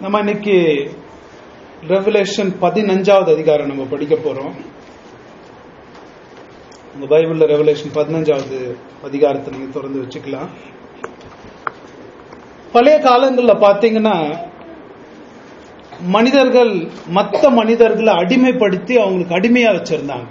நம்ம இன்னைக்கு ரெவலேஷன் பதினஞ்சாவது அதிகாரம் நம்ம படிக்க போறோம் உங்க பைபிள்ல ரெவலேஷன் பதினஞ்சாவது அதிகாரத்தை நீங்க திறந்து வச்சுக்கலாம் பழைய காலங்கள்ல பாத்தீங்கன்னா மனிதர்கள் மற்ற மனிதர்களை அடிமைப்படுத்தி அவங்களுக்கு அடிமையா வச்சிருந்தாங்க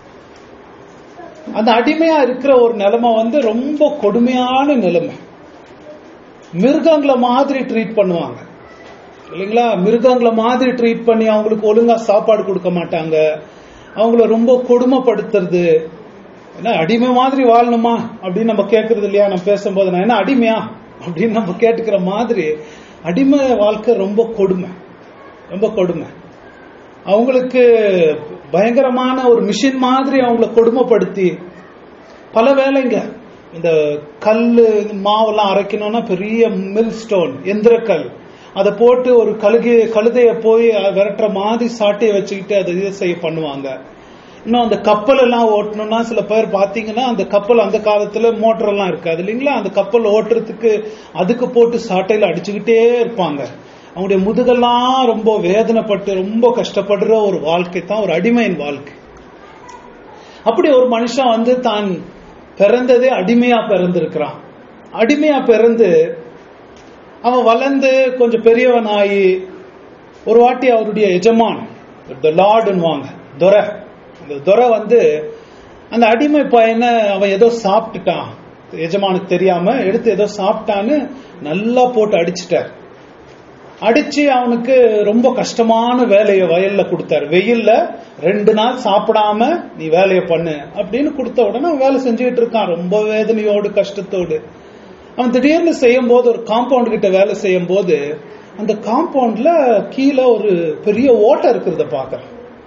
அந்த அடிமையா இருக்கிற ஒரு நிலைமை வந்து ரொம்ப கொடுமையான நிலைமை மிருகங்களை மாதிரி ட்ரீட் பண்ணுவாங்க இல்லைங்களா மிருகங்களை மாதிரி ட்ரீட் பண்ணி அவங்களுக்கு ஒழுங்கா சாப்பாடு கொடுக்க மாட்டாங்க அவங்கள ரொம்ப கொடுமைப்படுத்துறது என்ன அடிமை மாதிரி வாழணுமா அப்படின்னு நம்ம கேட்கறது இல்லையா நம்ம பேசும்போது நான் என்ன அடிமையா அப்படின்னு நம்ம கேட்டுக்கிற மாதிரி அடிமை வாழ்க்கை ரொம்ப கொடுமை ரொம்ப கொடுமை அவங்களுக்கு பயங்கரமான ஒரு மிஷின் மாதிரி அவங்கள கொடுமைப்படுத்தி பல வேலைங்க இந்த கல் மாவெல்லாம் அரைக்கணும்னா பெரிய மில் ஸ்டோன் எந்திரக்கல் அதை போட்டு ஒரு கழுகு கழுதைய போய் விரட்டுற மாதிரி சாட்டையை வச்சுக்கிட்டு அதை இது செய்ய பண்ணுவாங்க இன்னும் அந்த கப்பல் எல்லாம் ஓட்டணும்னா சில பேர் பாத்தீங்கன்னா அந்த கப்பல் அந்த காலத்துல மோட்டர் எல்லாம் இருக்காது இல்லைங்களா அந்த கப்பல் ஓட்டுறதுக்கு அதுக்கு போட்டு சாட்டையில அடிச்சுக்கிட்டே இருப்பாங்க அவங்களுடைய முதுகெல்லாம் ரொம்ப வேதனைப்பட்டு ரொம்ப கஷ்டப்படுற ஒரு வாழ்க்கை தான் ஒரு அடிமையின் வாழ்க்கை அப்படி ஒரு மனுஷன் வந்து தான் பிறந்ததே அடிமையா பிறந்திருக்கிறான் அடிமையா பிறந்து அவன் வளர்ந்து கொஞ்சம் பெரியவன் ஆகி ஒரு வாட்டி அவருடைய எஜமான் த லார்டுன்னுவாங்க துரை அந்த துரை வந்து அந்த அடிமை பையனை அவன் ஏதோ சாப்பிட்டுட்டான் எஜமானுக்கு தெரியாம எடுத்து ஏதோ சாப்பிட்டான்னு நல்லா போட்டு அடிச்சிட்டார் அடிச்சு அவனுக்கு ரொம்ப கஷ்டமான வேலையை வயல்ல கொடுத்தாரு வெயில்ல ரெண்டு நாள் சாப்பிடாம நீ வேலையை பண்ணு அப்படின்னு கொடுத்த உடனே அவன் வேலை செஞ்சுக்கிட்டு இருக்கான் ரொம்ப வேதனையோடு கஷ்டத்தோடு அவன் திடீர்னு செய்யும் போது ஒரு காம்பவுண்ட் கிட்ட வேலை செய்யும் போது அந்த காம்பவுண்ட்ல கீழே ஒரு பெரிய ஓட்டை இருக்கிறத பாக்குறான்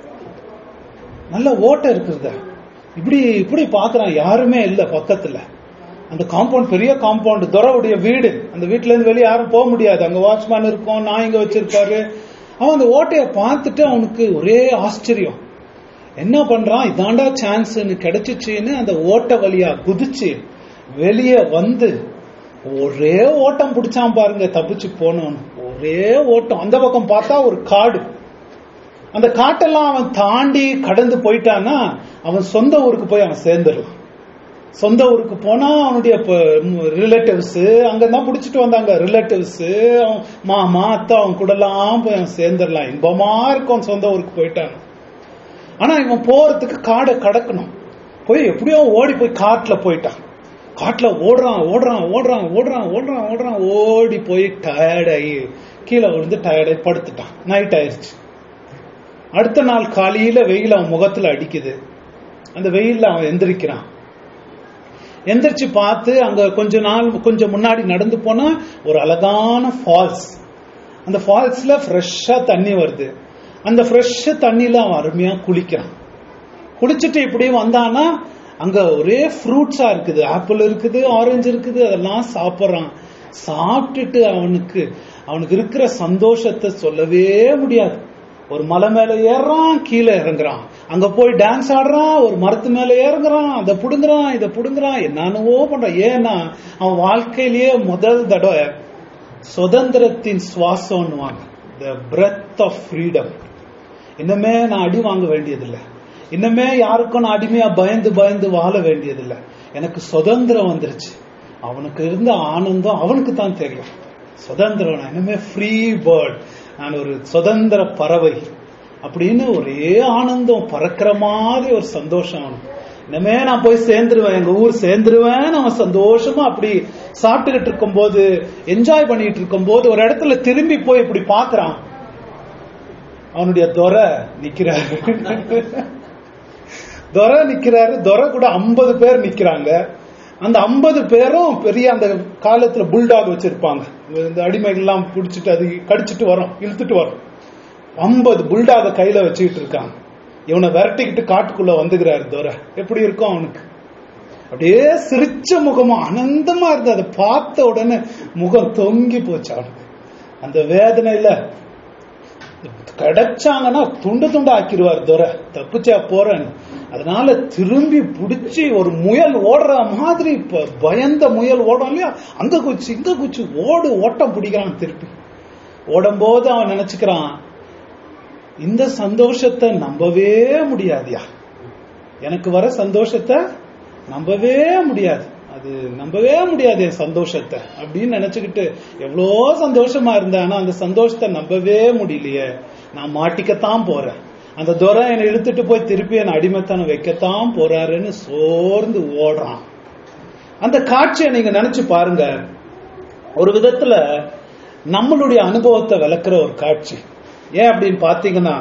நல்ல ஓட்டை இருக்கிறத இப்படி இப்படி பாக்குறான் யாருமே இல்ல பக்கத்துல அந்த காம்பவுண்ட் பெரிய காம்பவுண்ட் துறவுடைய வீடு அந்த வீட்டுல இருந்து வெளியே யாரும் போக முடியாது அங்க வாட்ச்மேன் இருக்கும் நான் இங்க வச்சிருப்பாரு அவன் அந்த ஓட்டைய பார்த்துட்டு அவனுக்கு ஒரே ஆச்சரியம் என்ன பண்றான் இதாண்டா சான்ஸ் கிடைச்சிச்சுன்னு அந்த ஓட்ட வழியா குதிச்சு வெளியே வந்து ஒரே ஓட்டம் பிடிச்சான் பாருங்க தப்பிச்சு போனோம் ஒரே ஓட்டம் அந்த பக்கம் பார்த்தா ஒரு காடு அந்த காட்டெல்லாம் அவன் தாண்டி கடந்து போயிட்டான்னா அவன் சொந்த ஊருக்கு போய் அவன் சேர்ந்துடலாம் சொந்த ஊருக்கு போனா அவனுடைய ரிலேட்டிவ்ஸ் அங்கதான் பிடிச்சிட்டு வந்தாங்க ரிலேட்டிவ்ஸ் மாமா அத்தை அவன் கூடலாம் போய் அவன் சேர்ந்துடலாம் இன்பமா இருக்கும் சொந்த ஊருக்கு போயிட்டான் ஆனா இவன் போறதுக்கு காடை கடக்கணும் போய் எப்படியோ ஓடி போய் காட்டுல போயிட்டான் காட்டுல ஓடுறான் ஓடுறான் ஓடுறான் ஓடுறான் ஓடுறான் ஓடுறான் ஓடி போய் டயர்டாகி கீழே விழுந்து டயர்டாகி படுத்துட்டான் நைட் ஆயிடுச்சு அடுத்த நாள் காலையில வெயில் அவன் முகத்துல அடிக்குது அந்த வெயில்ல அவன் எந்திரிக்கிறான் எந்திரிச்சு பார்த்து அங்க கொஞ்ச நாள் கொஞ்சம் முன்னாடி நடந்து போனா ஒரு அழகான ஃபால்ஸ் அந்த ஃபால்ஸ்ல ஃப்ரெஷ்ஷா தண்ணி வருது அந்த ஃப்ரெஷ் தண்ணியில அவன் அருமையா குளிக்கிறான் குளிச்சுட்டு இப்படி வந்தானா அங்க ஒரே ஃப்ரூட்ஸா இருக்குது ஆப்பிள் இருக்குது ஆரஞ்சு இருக்குது அதெல்லாம் சாப்பிட்றான் சாப்பிட்டுட்டு அவனுக்கு அவனுக்கு இருக்கிற சந்தோஷத்தை சொல்லவே முடியாது ஒரு மலை மேல ஏறுறான் கீழே இறங்குறான் அங்க போய் டான்ஸ் ஆடுறான் ஒரு மரத்து மேல ஏறுங்கிறான் அதை புடுங்குறான் இதை புடுங்குறான் என்னென்னவோ பண்றான் ஏன்னா அவன் வாழ்க்கையிலேயே முதல் தடவை சுதந்திரத்தின் சுவாசம்னுவாங்க த பிரெத் ஆஃப் ஃப்ரீடம் இன்னுமே நான் அடி வாங்க வேண்டியதில்லை இன்னுமே யாருக்கும் நான் அடிமையா பயந்து பயந்து வாழ வேண்டியதில்லை எனக்கு சுதந்திரம் வந்துருச்சு அவனுக்கு இருந்த ஆனந்தம் அவனுக்கு தான் தெரியும் சுதந்திரம் நான் இனிமே ஃப்ரீ பேர்ட் நான் ஒரு சுதந்திர பறவை அப்படின்னு ஒரே ஆனந்தம் பறக்கிற மாதிரி ஒரு சந்தோஷம் அவனுக்கு இனிமே நான் போய் சேர்ந்துருவேன் எங்க ஊர் சேர்ந்துருவேன் அவன் சந்தோஷமா அப்படி சாப்பிட்டுக்கிட்டு இருக்கும் போது என்ஜாய் பண்ணிட்டு இருக்கும் போது ஒரு இடத்துல திரும்பி போய் இப்படி பாக்குறான் அவனுடைய துறை நிக்கிறாரு துறை நிக்கிறாரு துறை கூட ஐம்பது பேர் நிக்கிறாங்க அந்த ஐம்பது பேரும் பெரிய அந்த காலத்துல புல்டாக் வச்சிருப்பாங்க இந்த அடிமைகள்லாம் பிடிச்சிட்டு அது கடிச்சிட்டு வரும் இழுத்துட்டு வரும் ஐம்பது புல்டாக கையில வச்சுக்கிட்டு இருக்காங்க இவனை விரட்டிக்கிட்டு காட்டுக்குள்ள வந்துக்கிறாரு துரை எப்படி இருக்கும் அவனுக்கு அப்படியே சிரிச்ச முகமா ஆனந்தமா இருந்து அதை பார்த்த உடனே முகம் தொங்கி போச்சு அவனுக்கு அந்த வேதனையில கிடைச்சாங்கன்னா துண்டு துண்டு ஆக்கிடுவார் துரை தப்பிச்சா போறேன்னு அதனால திரும்பி பிடிச்சி ஒரு முயல் ஓடுற மாதிரி பயந்த முயல் ஓடும் இல்லையா அங்க குச்சி இங்க குச்சி ஓடு ஓட்டம் பிடிக்கிறான் திருப்பி ஓடும்போது அவன் நினைச்சுக்கிறான் இந்த சந்தோஷத்தை நம்பவே முடியாதியா எனக்கு வர சந்தோஷத்தை நம்பவே முடியாது அது நம்பவே முடியாது என் சந்தோஷத்தை அப்படின்னு நினைச்சுக்கிட்டு எவ்வளோ சந்தோஷமா இருந்தேன் ஆனா அந்த சந்தோஷத்தை நம்பவே முடியலையே நான் மாட்டிக்கத்தான் போறேன் அந்த துரை என்னை இழுத்துட்டு போய் திருப்பி என்னை அடிமைத்தனம் வைக்கத்தான் போறாருன்னு சோர்ந்து ஓடுறான் அந்த காட்சியை நீங்க நினைச்சு பாருங்க ஒரு விதத்துல நம்மளுடைய அனுபவத்தை விளக்குற ஒரு காட்சி ஏன் அப்படின்னு பாத்தீங்கன்னா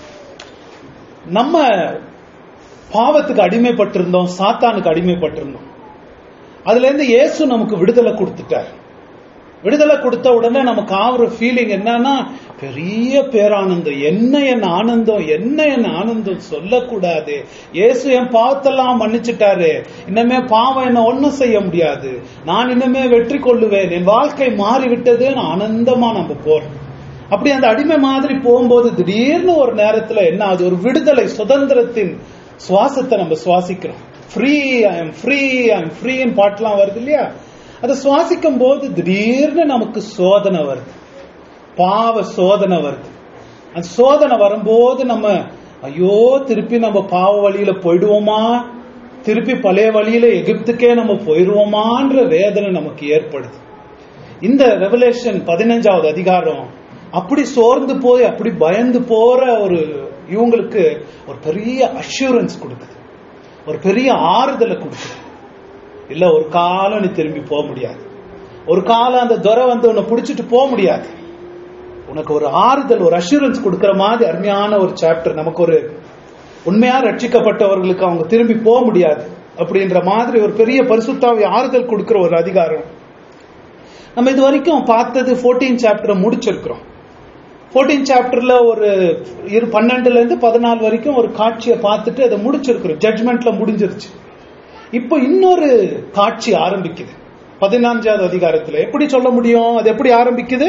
நம்ம பாவத்துக்கு அடிமைப்பட்டிருந்தோம் சாத்தானுக்கு அடிமைப்பட்டிருந்தோம் அதுல இருந்து இயேசு நமக்கு விடுதலை கொடுத்துட்டார் விடுதலை கொடுத்த உடனே நமக்கு ஆகுற ஃபீலிங் என்னன்னா பெரிய பேரானந்தம் என்ன என் ஆனந்தம் என்ன என் ஆனந்தம் சொல்லக்கூடாது இயேசு என் பாவத்தெல்லாம் மன்னிச்சிட்டாரு இன்னமே பாவம் என்ன ஒண்ணும் செய்ய முடியாது நான் இன்னமே வெற்றி கொள்ளுவேன் என் வாழ்க்கை மாறிவிட்டதுன்னு ஆனந்தமா நம்ம போறோம் அப்படி அந்த அடிமை மாதிரி போகும்போது திடீர்னு ஒரு நேரத்துல என்ன அது ஒரு விடுதலை சுதந்திரத்தின் சுவாசத்தை நம்ம சுவாசிக்கிறோம் free I am free I am ஃப்ரீன்னு பாட்டுலாம் வருது இல்லையா அதை சுவாசிக்கும் போது திடீர்னு நமக்கு சோதனை வருது பாவ சோதனை வருது அந்த சோதனை வரும்போது நம்ம ஐயோ திருப்பி நம்ம பாவ வழியில போயிடுவோமா திருப்பி பழைய வழியில எகிப்துக்கே நம்ம போயிடுவோமான்ற வேதனை நமக்கு ஏற்படுது இந்த ரெவலேஷன் பதினஞ்சாவது அதிகாரம் அப்படி சோர்ந்து போய் அப்படி பயந்து போற ஒரு இவங்களுக்கு ஒரு பெரிய அஷூரன்ஸ் கொடுக்குது ஒரு பெரிய ஆறுதலை கொடுக்குது இல்ல ஒரு காலம் நீ திரும்பி போக முடியாது ஒரு காலம் அந்த துறை வந்து உன்னை பிடிச்சிட்டு போக முடியாது உனக்கு ஒரு ஆறுதல் ஒரு அஷூரன்ஸ் கொடுக்கிற மாதிரி அருமையான ஒரு சாப்டர் நமக்கு ஒரு உண்மையா ரட்சிக்கப்பட்டவர்களுக்கு அவங்க திரும்பி போக முடியாது அப்படின்ற மாதிரி ஒரு பெரிய பரிசுத்தாவை ஆறுதல் கொடுக்கிற ஒரு அதிகாரம் நம்ம இது வரைக்கும் பார்த்தது ஃபோர்டீன் சாப்டர் முடிச்சிருக்கிறோம் ஃபோர்டீன் சாப்டர்ல ஒரு இரு பன்னெண்டுல இருந்து பதினாலு வரைக்கும் ஒரு காட்சியை பார்த்துட்டு அதை முடிச்சிருக்கிறோம் ஜட்மெண்ட்ல முடிஞ்சிருச்சு இப்போ இன்னொரு காட்சி ஆரம்பிக்குது பதினான்காவது அதிகாரத்துல எப்படி சொல்ல முடியும் அது எப்படி ஆரம்பிக்குது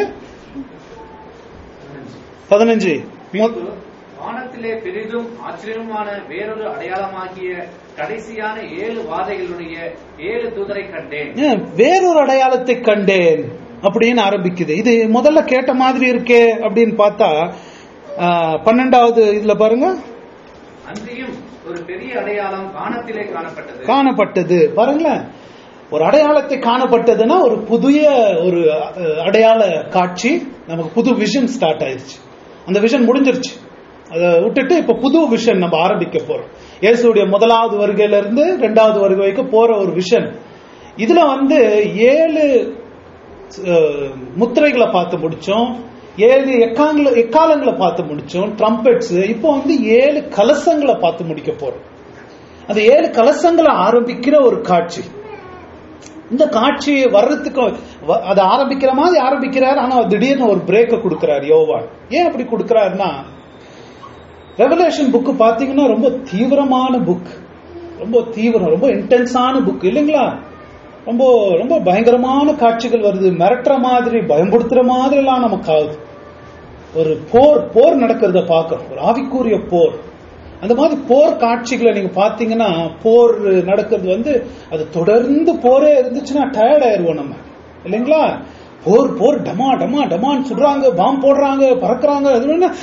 பதினஞ்சு பின்பு வானத்திலே பெரிதும் ஆச்சரியமான வேறொரு அடையாளமாகிய கடைசியான ஏழு வாதைகளுடைய ஏழு தூதரை கண்டேன் ஏன், வேறொரு அடையாளத்தை கண்டேன் அப்படின்னு ஆரம்பிக்குது இது முதல்ல கேட்ட மாதிரி இருக்கே அப்படின்னு பார்த்தா ஆ, பன்னெண்டாவது இதுல பாருங்க அன்றியும் ஒரு பெரிய அடையாளம் வானத்திலே காணப்பட்டது காணப்பட்டது பாருங்களேன் ஒரு அடையாளத்தை காணப்பட்டதுன்னா ஒரு புதிய ஒரு அஹ், அடையாள காட்சி நமக்கு புது விஷன் ஸ்டார்ட் ஆயிருச்சு அந்த விஷன் முடிஞ்சிருச்சு அதை விட்டுட்டு இப்ப புது விஷன் நம்ம ஆரம்பிக்க போறோம் இயேசுடைய முதலாவது வருகையில இருந்து ரெண்டாவது வருகை வரைக்கும் போற ஒரு விஷன் இதுல வந்து ஏழு அஹ், முத்திரைகளை பார்த்து முடிச்சோம் ஏழு எக்காங்கள எக்காலங்களை பார்த்து முடிச்சோம் ட்ரம்பெட்ஸ் இப்போ வந்து ஏழு கலசங்களை பார்த்து முடிக்க போறோம் அந்த ஏழு கலசங்களை ஆரம்பிக்கிற ஒரு காட்சி இந்த காட்சி வர்றதுக்கு வ- அது ஆரம்பிக்கிற மாதிரி ஆரம்பிக்கிறார் ஆனா திடீர்னு ஒரு பிரேக்க கொடுக்கிறார் யோவான் ஏன் அப்படி கொடுக்கிறாருன்னா ரெவலேஷன் புக் பாத்தீங்கன்னா ரொம்ப தீவிரமான புக் ரொம்ப தீவிரம் ரொம்ப இன்டென்ஸான புக் இல்லைங்களா ரொம்ப ரொம்ப பயங்கரமான காட்சிகள் வருது மிரட்டுற மாதிரி பயம்படுத்துற மாதிரி எல்லாம் நமக்கு ஆகுது ஒரு போர் போர் நடக்கிறத பார்க்கிறோம் ஒரு ஆவிக்குரிய போர் அந்த மாதிரி போர் காட்சிகளை நீங்க பாத்தீங்கன்னா போர் நடக்கிறது வந்து அது தொடர்ந்து போரே இருந்துச்சுன்னா டயர்ட் ஆயிருவோம் நம்ம இல்லைங்களா போர் போர் டமா டமா டமான்னு சுடுறாங்க பாம் போடுறாங்க பறக்குறாங்க அது என்ன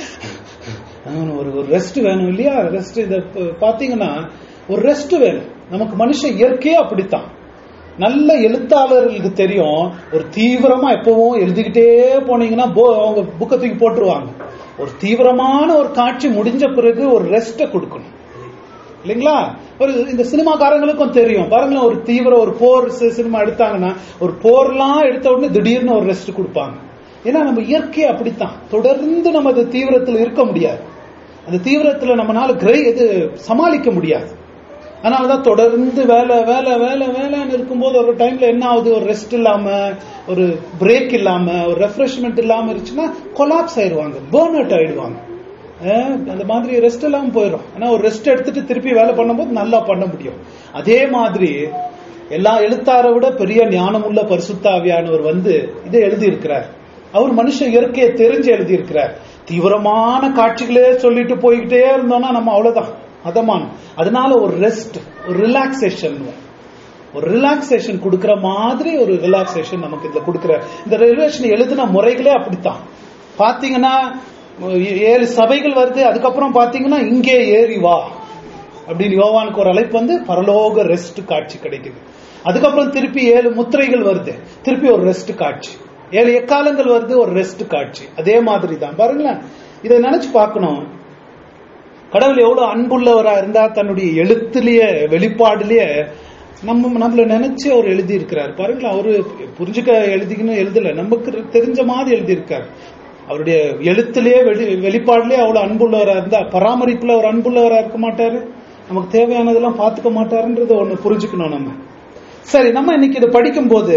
ஒரு ஒரு ரெஸ்ட் வேணும் இல்லையா ரெஸ்ட் இத ப- பாத்தீங்கன்னா ஒரு ரெஸ்ட் வேணும் நமக்கு மனுஷன் இயற்கையே அப்படித்தான் நல்ல எழுத்தாளர்களுக்கு தெரியும் ஒரு தீவிரமா எப்பவும் எழுதிக்கிட்டே போனீங்கன்னா போ- அவங்க புக்கை தூக்கி போட்டுருவாங்க ஒரு தீவிரமான ஒரு காட்சி முடிஞ்ச பிறகு ஒரு ரெஸ்ட்டை கொடுக்கணும் இல்லைங்களா ஒரு இந்த சினிமாக்காரங்களுக்கும் தெரியும் பாருங்களேன் ஒரு தீவிர ஒரு போர் சி- சினிமா எடுத்தாங்கன்னா ஒரு போர்லாம் எடுத்த உடனே திடீர்னு ஒரு ரெஸ்ட் கொடுப்பாங்க ஏன்னா நம்ம இயற்கை அப்படித்தான் தொடர்ந்து நம்ம அது தீவிரத்தில் இருக்க முடியாது அந்த தீவிரத்துல நம்மனால கிரை இது சமாளிக்க முடியாது அதனாலதான் தொடர்ந்து வேலை வேலை வேலை வேலைன்னு இருக்கும்போது ஒரு டைம்ல என்ன ஆகுது ஒரு ரெஸ்ட் இல்லாம ஒரு பிரேக் இல்லாம ஒரு ரெஃப்ரெஷ்மெண்ட் இல்லாம இருந்துச்சுன்னா கொலாப்ஸ் ஆயிடுவாங்க பேர்ன் அவுட் ஆயிடுவாங்க அஹ் அந்த மாதிரி ரெஸ்ட் இல்லாம போயிடும் ஆனா ஒரு ரெஸ்ட் எடுத்துட்டு திருப்பி வேலை பண்ணும்போது நல்லா பண்ண முடியும் அதே மாதிரி எல்லா எழுத்தாரை விட பெரிய ஞானமுள்ள பரிசுத்தாவியானவர் வந்து இதை எழுதி இருக்கிறார் அவர் மனுஷன் இயற்கையை தெரிஞ்சு எழுதி இருக்கிறார் தீவிரமான காட்சிகளே சொல்லிட்டு போய்கிட்டே இருந்தோம்னா நம்ம அவ்வளவுதான் அதமான அதனால ஒரு ரெஸ்ட் ஒரு ரிலாக்ஸேஷன் ஒரு ரிலாக்ஸேஷன் கொடுக்கிற மாதிரி ஒரு ரிலாக்ஸேஷன் நமக்கு இதுல கொடுக்கிற இந்த ரிலேஷன் எழுதின முறைகளே அப்படித்தான் பாத்தீங்கன்னா ஏழு சபைகள் வருது அதுக்கப்புறம் பாத்தீங்கன்னா இங்கே ஏறி வா அப்படின்னு யோவானுக்கு ஒரு அழைப்பு வந்து பரலோக ரெஸ்ட் காட்சி கிடைக்குது அதுக்கப்புறம் திருப்பி ஏழு முத்திரைகள் வருது திருப்பி ஒரு ரெஸ்ட் காட்சி ஏழு எக்காலங்கள் வருது ஒரு ரெஸ்ட் காட்சி அதே மாதிரி தான் பாருங்களேன் இதை நினைச்சு பார்க்கணும் கடவுள் எவ்வளவு அன்புள்ளவரா இருந்தா தன்னுடைய எழுத்துலயே வெளிப்பாடுலயே நம்ம நம்மள நினைச்சு அவர் எழுதி இருக்கிறார் பாருங்களேன் அவரு புரிஞ்சுக்க எழுதிக்கணும் எழுதல நமக்கு தெரிஞ்ச மாதிரி எழுதி இருக்கார் அவருடைய எழுத்துலயே வெளி வெளிப்பாடுலயே அவ்வளவு அன்புள்ளவரா இருந்தா பராமரிப்புல அவர் அன்புள்ளவரா இருக்க மாட்டாரு நமக்கு தேவையானதெல்லாம் பார்த்துக்க மாட்டாருன்றத ஒண்ணு புரிஞ்சுக்கணும் நம்ம சரி நம்ம இன்னைக்கு இதை படிக்கும்போது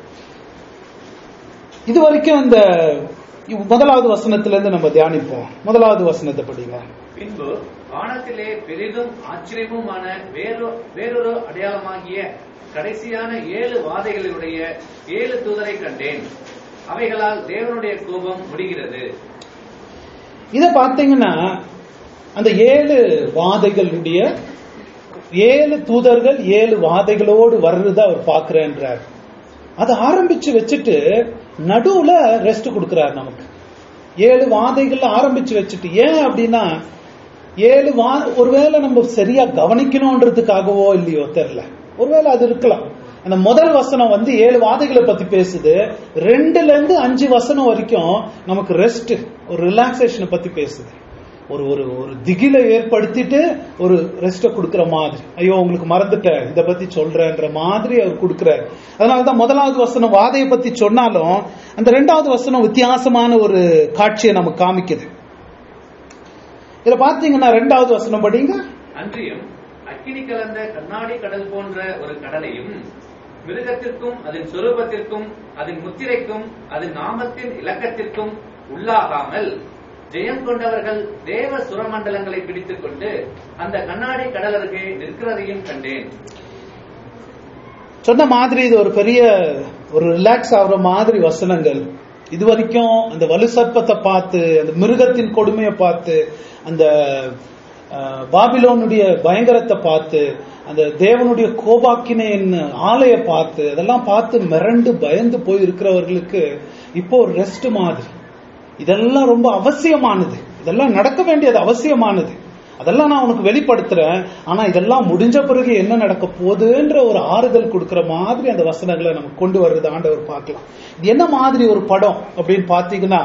இது வரைக்கும் இந்த முதலாவது வசனத்துல இருந்து நம்ம தியானிப்போம் முதலாவது வசனத்தை படிங்க பின்பு வானத்திலே பெரிதும் ஆச்சரியமுமான வேறொ வேறொரு அடையாளமாகிய கடைசியான ஏழு வாதைகளுடைய ஏழு தூதரை கண்டேன் அவைகளால் தேவனுடைய கோபம் முடிகிறது இத பாத்தீங்கன்னா அந்த ஏழு வாதைகளுடைய ஏழு தூதர்கள் ஏழு வாதைகளோடு வர்றத அவர் பார்க்கிறேன்றார் அதை ஆரம்பிச்சு வச்சுட்டு நடுவுல ரெஸ்ட் கொடுக்கிறார் நமக்கு ஏழு வாதைகள் ஆரம்பிச்சு வச்சுட்டு ஏன் அப்படின்னா ஏழு வா ஒருவேளை நம்ம சரியா கவனிக்கணும்ன்றதுக்காகவோ இல்லையோ தெரியல ஒருவேளை அது இருக்கலாம் அந்த முதல் வசனம் வந்து ஏழு வாதைகளை பத்தி பேசுது ரெண்டுல இருந்து அஞ்சு வசனம் வரைக்கும் நமக்கு ரெஸ்ட் ஒரு ரிலாக்ஸேஷனை பத்தி பேசுது ஒரு ஒரு ஒரு திகிலை ஏற்படுத்திட்டு ஒரு ரெஸ்ட கொடுக்கிற மாதிரி ஐயோ உங்களுக்கு மறந்துட்டேன் இத பத்தி சொல்றேன்ற மாதிரி அவர் கொடுக்கிறார் அதனாலதான் முதலாவது வசனம் வாதையை பத்தி சொன்னாலும் அந்த ரெண்டாவது வசனம் வித்தியாசமான ஒரு காட்சியை நமக்கு காமிக்குது இதுல பாத்தீங்கன்னா ரெண்டாவது வசனம் படிங்க அன்றியும் அக்கினி கலந்த கண்ணாடி கடல் போன்ற ஒரு கடலையும் மிருகத்திற்கும் அதன் சொரூபத்திற்கும் அதன் முத்திரைக்கும் அதன் நாமத்தின் இலக்கத்திற்கும் உள்ளாகாமல் ஜெயம் கொண்டவர்கள் தேவ சுரமண்டலங்களை பிடித்துக் கொண்டு அந்த கண்ணாடி கடல் அருகே நிற்கிறதையும் கண்டேன் சொன்ன மாதிரி இது ஒரு பெரிய ஒரு ரிலாக்ஸ் ஆகுற மாதிரி வசனங்கள் இது வரைக்கும் அந்த வலு சர்ப்பத்தை பார்த்து அந்த மிருகத்தின் கொடுமையை பார்த்து அந்த அஹ், பாபிலோனுடைய பயங்கரத்தை பார்த்து அந்த தேவனுடைய கோபாக்கினையின் ஆலையை பார்த்து அதெல்லாம் பார்த்து மிரண்டு பயந்து போய் இருக்கிறவர்களுக்கு இப்போ ஒரு ரெஸ்ட் மாதிரி இதெல்லாம் ரொம்ப அவசியமானது இதெல்லாம் நடக்க வேண்டியது அவசியமானது அதெல்லாம் நான் உனக்கு வெளிப்படுத்துறேன் ஆனா இதெல்லாம் முடிஞ்ச பிறகு என்ன நடக்க போகுதுன்ற ஒரு ஆறுதல் கொடுக்கிற மாதிரி அந்த வசனங்களை நமக்கு கொண்டு வர்றது ஆண்டவர் பார்க்கலாம் இது என்ன மாதிரி ஒரு படம் அப்படின்னு பாத்தீங்கன்னா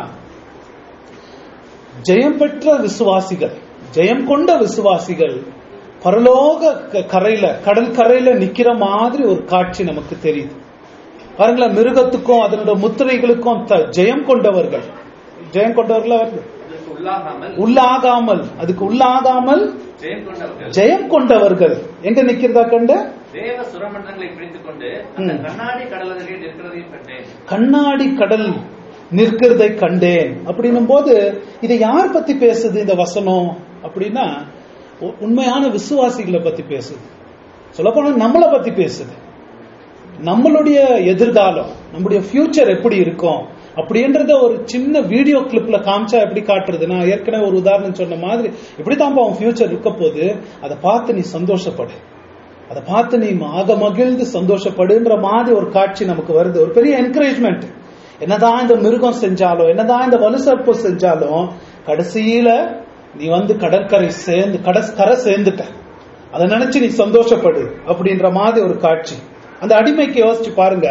ஜெயம் பெற்ற விசுவாசிகள் ஜெயம் கொண்ட விசுவாசிகள் பரலோக க- கரையில கடல் கரையில நிக்கிற மாதிரி ஒரு காட்சி நமக்கு தெரியுது பாருங்களேன் மிருகத்துக்கும் அதனோட முத்திரைகளுக்கும் த- ஜெயம் கொண்டவர்கள் ஜெயம் கொண்டவர்களா வருது அதற்கு உள்ளாகாமல் உள்ளாகாமல் அதுக்கு உள்ளாகாமல் ஜெயம் கொண்டவர்கள் ஜெயம் கொண்டவர்கள் எங்க நிக்கிறதா கண்ட தேவ சுரமண்டலங்களை பிடித்துக் கொண்டு அந்த ம். கண்ணாடி கடல் அருகே நிற்கிறதையும் கண்டேன் கண்ணாடி கடல் நிற்கிறதை கண்டேன் அப்படின்னும் போது இதை யார் பத்தி பேசுது இந்த வசனம் அப்படின்னா உ- உண்மையான விசுவாசிகளை பத்தி பேசுது சொல்லப்போனா நம்மளை பத்தி பேசுது நம்மளுடைய எதிர்காலம் நம்முடைய ஃபியூச்சர் எப்படி இருக்கும் அப்படின்றத ஒரு சின்ன வீடியோ கிளிப்ல காமிச்சா எப்படி காட்டுறது நான் ஏற்கனவே ஒரு உதாரணம் சொன்ன மாதிரி இப்படித்தான்ப்பா உன் ஃபியூச்சர் இருக்க போது அதை பார்த்து நீ சந்தோஷப்படு அதை பார்த்து நீ ஆக மகிழ்ந்து சந்தோஷப்படுன்ற மாதிரி ஒரு காட்சி நமக்கு வருது ஒரு பெரிய என்கரேஜ்மெண்ட் என்னதான் இந்த மிருகம் செஞ்சாலும் என்னதான் இந்த வலுசற்பம் செஞ்சாலும் கடைசியில நீ வந்து கடற்கரை சேர்ந்து கடஸ் கரை சேர்ந்துட்ட அதை நினைச்சு நீ சந்தோஷப்படு அப்படின்ற மாதிரி ஒரு காட்சி அந்த அடிமைக்கு யோசிச்சு பாருங்க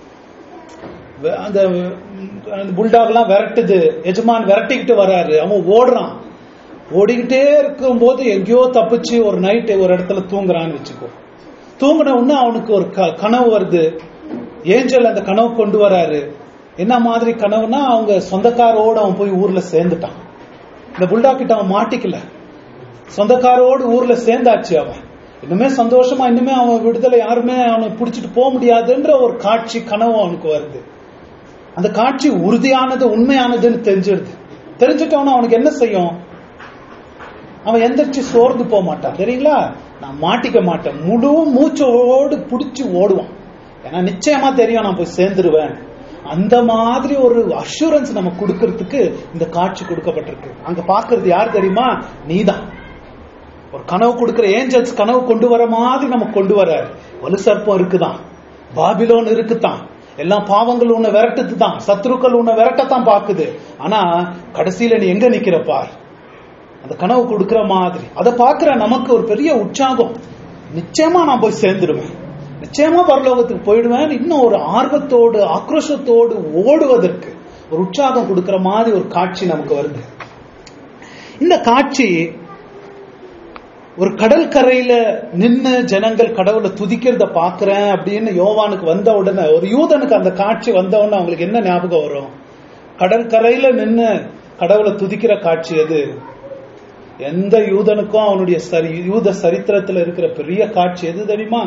வ- அந்த புல்டாக் எல்லாம் விரட்டுது எஜமான் விரட்டிக்கிட்டு வராரு அவன் ஓடுறான் ஓடிக்கிட்டே இருக்கும்போது எங்கேயோ தப்பிச்சு ஒரு நைட்டு ஒரு இடத்துல தூங்குறான்னு வச்சுக்கோ தூங்கின உடனே அவனுக்கு ஒரு க- கனவு வருது ஏஞ்சல் அந்த கனவு கொண்டு வராரு என்ன மாதிரி கனவுனா அவங்க சொந்தக்காரோட அவன் போய் ஊர்ல சேர்ந்துட்டான் இந்த புல்டாக் கிட்ட அவன் மாட்டிக்கல சொந்தக்காரோடு ஊர்ல சேர்ந்தாச்சு அவன் இன்னுமே சந்தோஷமா இன்னுமே அவன் விடுதலை யாருமே அவனை பிடிச்சிட்டு போக முடியாதுன்ற ஒரு காட்சி கனவு அவனுக்கு வருது அந்த காட்சி உறுதியானது உண்மையானதுன்னு தெரிஞ்சிருது தெரிஞ்சுட்டவன அவனுக்கு என்ன செய்யும் அவன் எந்திரிச்சு சோர்ந்து போக மாட்டான் தெரியுங்களா நான் மாட்டிக்க மாட்டேன் முழு மூச்சோடு புடிச்சு ஓடுவான் ஏன்னா நிச்சயமா தெரியும் நான் போய் சேர்ந்துருவேன் அந்த மாதிரி ஒரு அஷூரன்ஸ் நம்ம கொடுக்கறதுக்கு இந்த காட்சி கொடுக்கப்பட்டிருக்கு அங்க பாக்குறது யார் தெரியுமா நீதான் ஒரு கனவு கொடுக்கிற ஏஞ்சல்ஸ் கனவு கொண்டு வர மாதிரி நமக்கு கொண்டு வர வலு சர்ப்பம் இருக்குதான் பாபிலோன் இருக்குதான் எல்லா பாவங்களும் உன்னை விரட்டுது தான் சத்ருக்கள் உன்னை விரட்டத்தான் பாக்குது ஆனா கடைசியில நீ எங்க நிக்கிற பார் அந்த கனவு கொடுக்கிற மாதிரி அதை பார்க்கிற நமக்கு ஒரு பெரிய உற்சாகம் நிச்சயமா நான் போய் சேர்ந்துடுவேன் நிச்சயமா பரலோகத்துக்கு போயிடுவேன் இன்னும் ஒரு ஆர்வத்தோடு ஆக்ரோஷத்தோடு ஓடுவதற்கு ஒரு உற்சாகம் கொடுக்கிற மாதிரி ஒரு காட்சி நமக்கு வருது இந்த காட்சி ஒரு கடல் கரையில நின்னு ஜனங்கள் கடவுளை துதிக்கிறத பாக்குறேன் அப்படின்னு யோவானுக்கு வந்த உடனே ஒரு யூதனுக்கு அந்த காட்சி வந்த உடனே அவங்களுக்கு என்ன ஞாபகம் வரும் கடல் கரையில நின்னு கடவுளை துதிக்கிற காட்சி எது எந்த யூதனுக்கும் அவனுடைய சரி யூத சரித்திரத்துல இருக்கிற பெரிய காட்சி எது தெரியுமா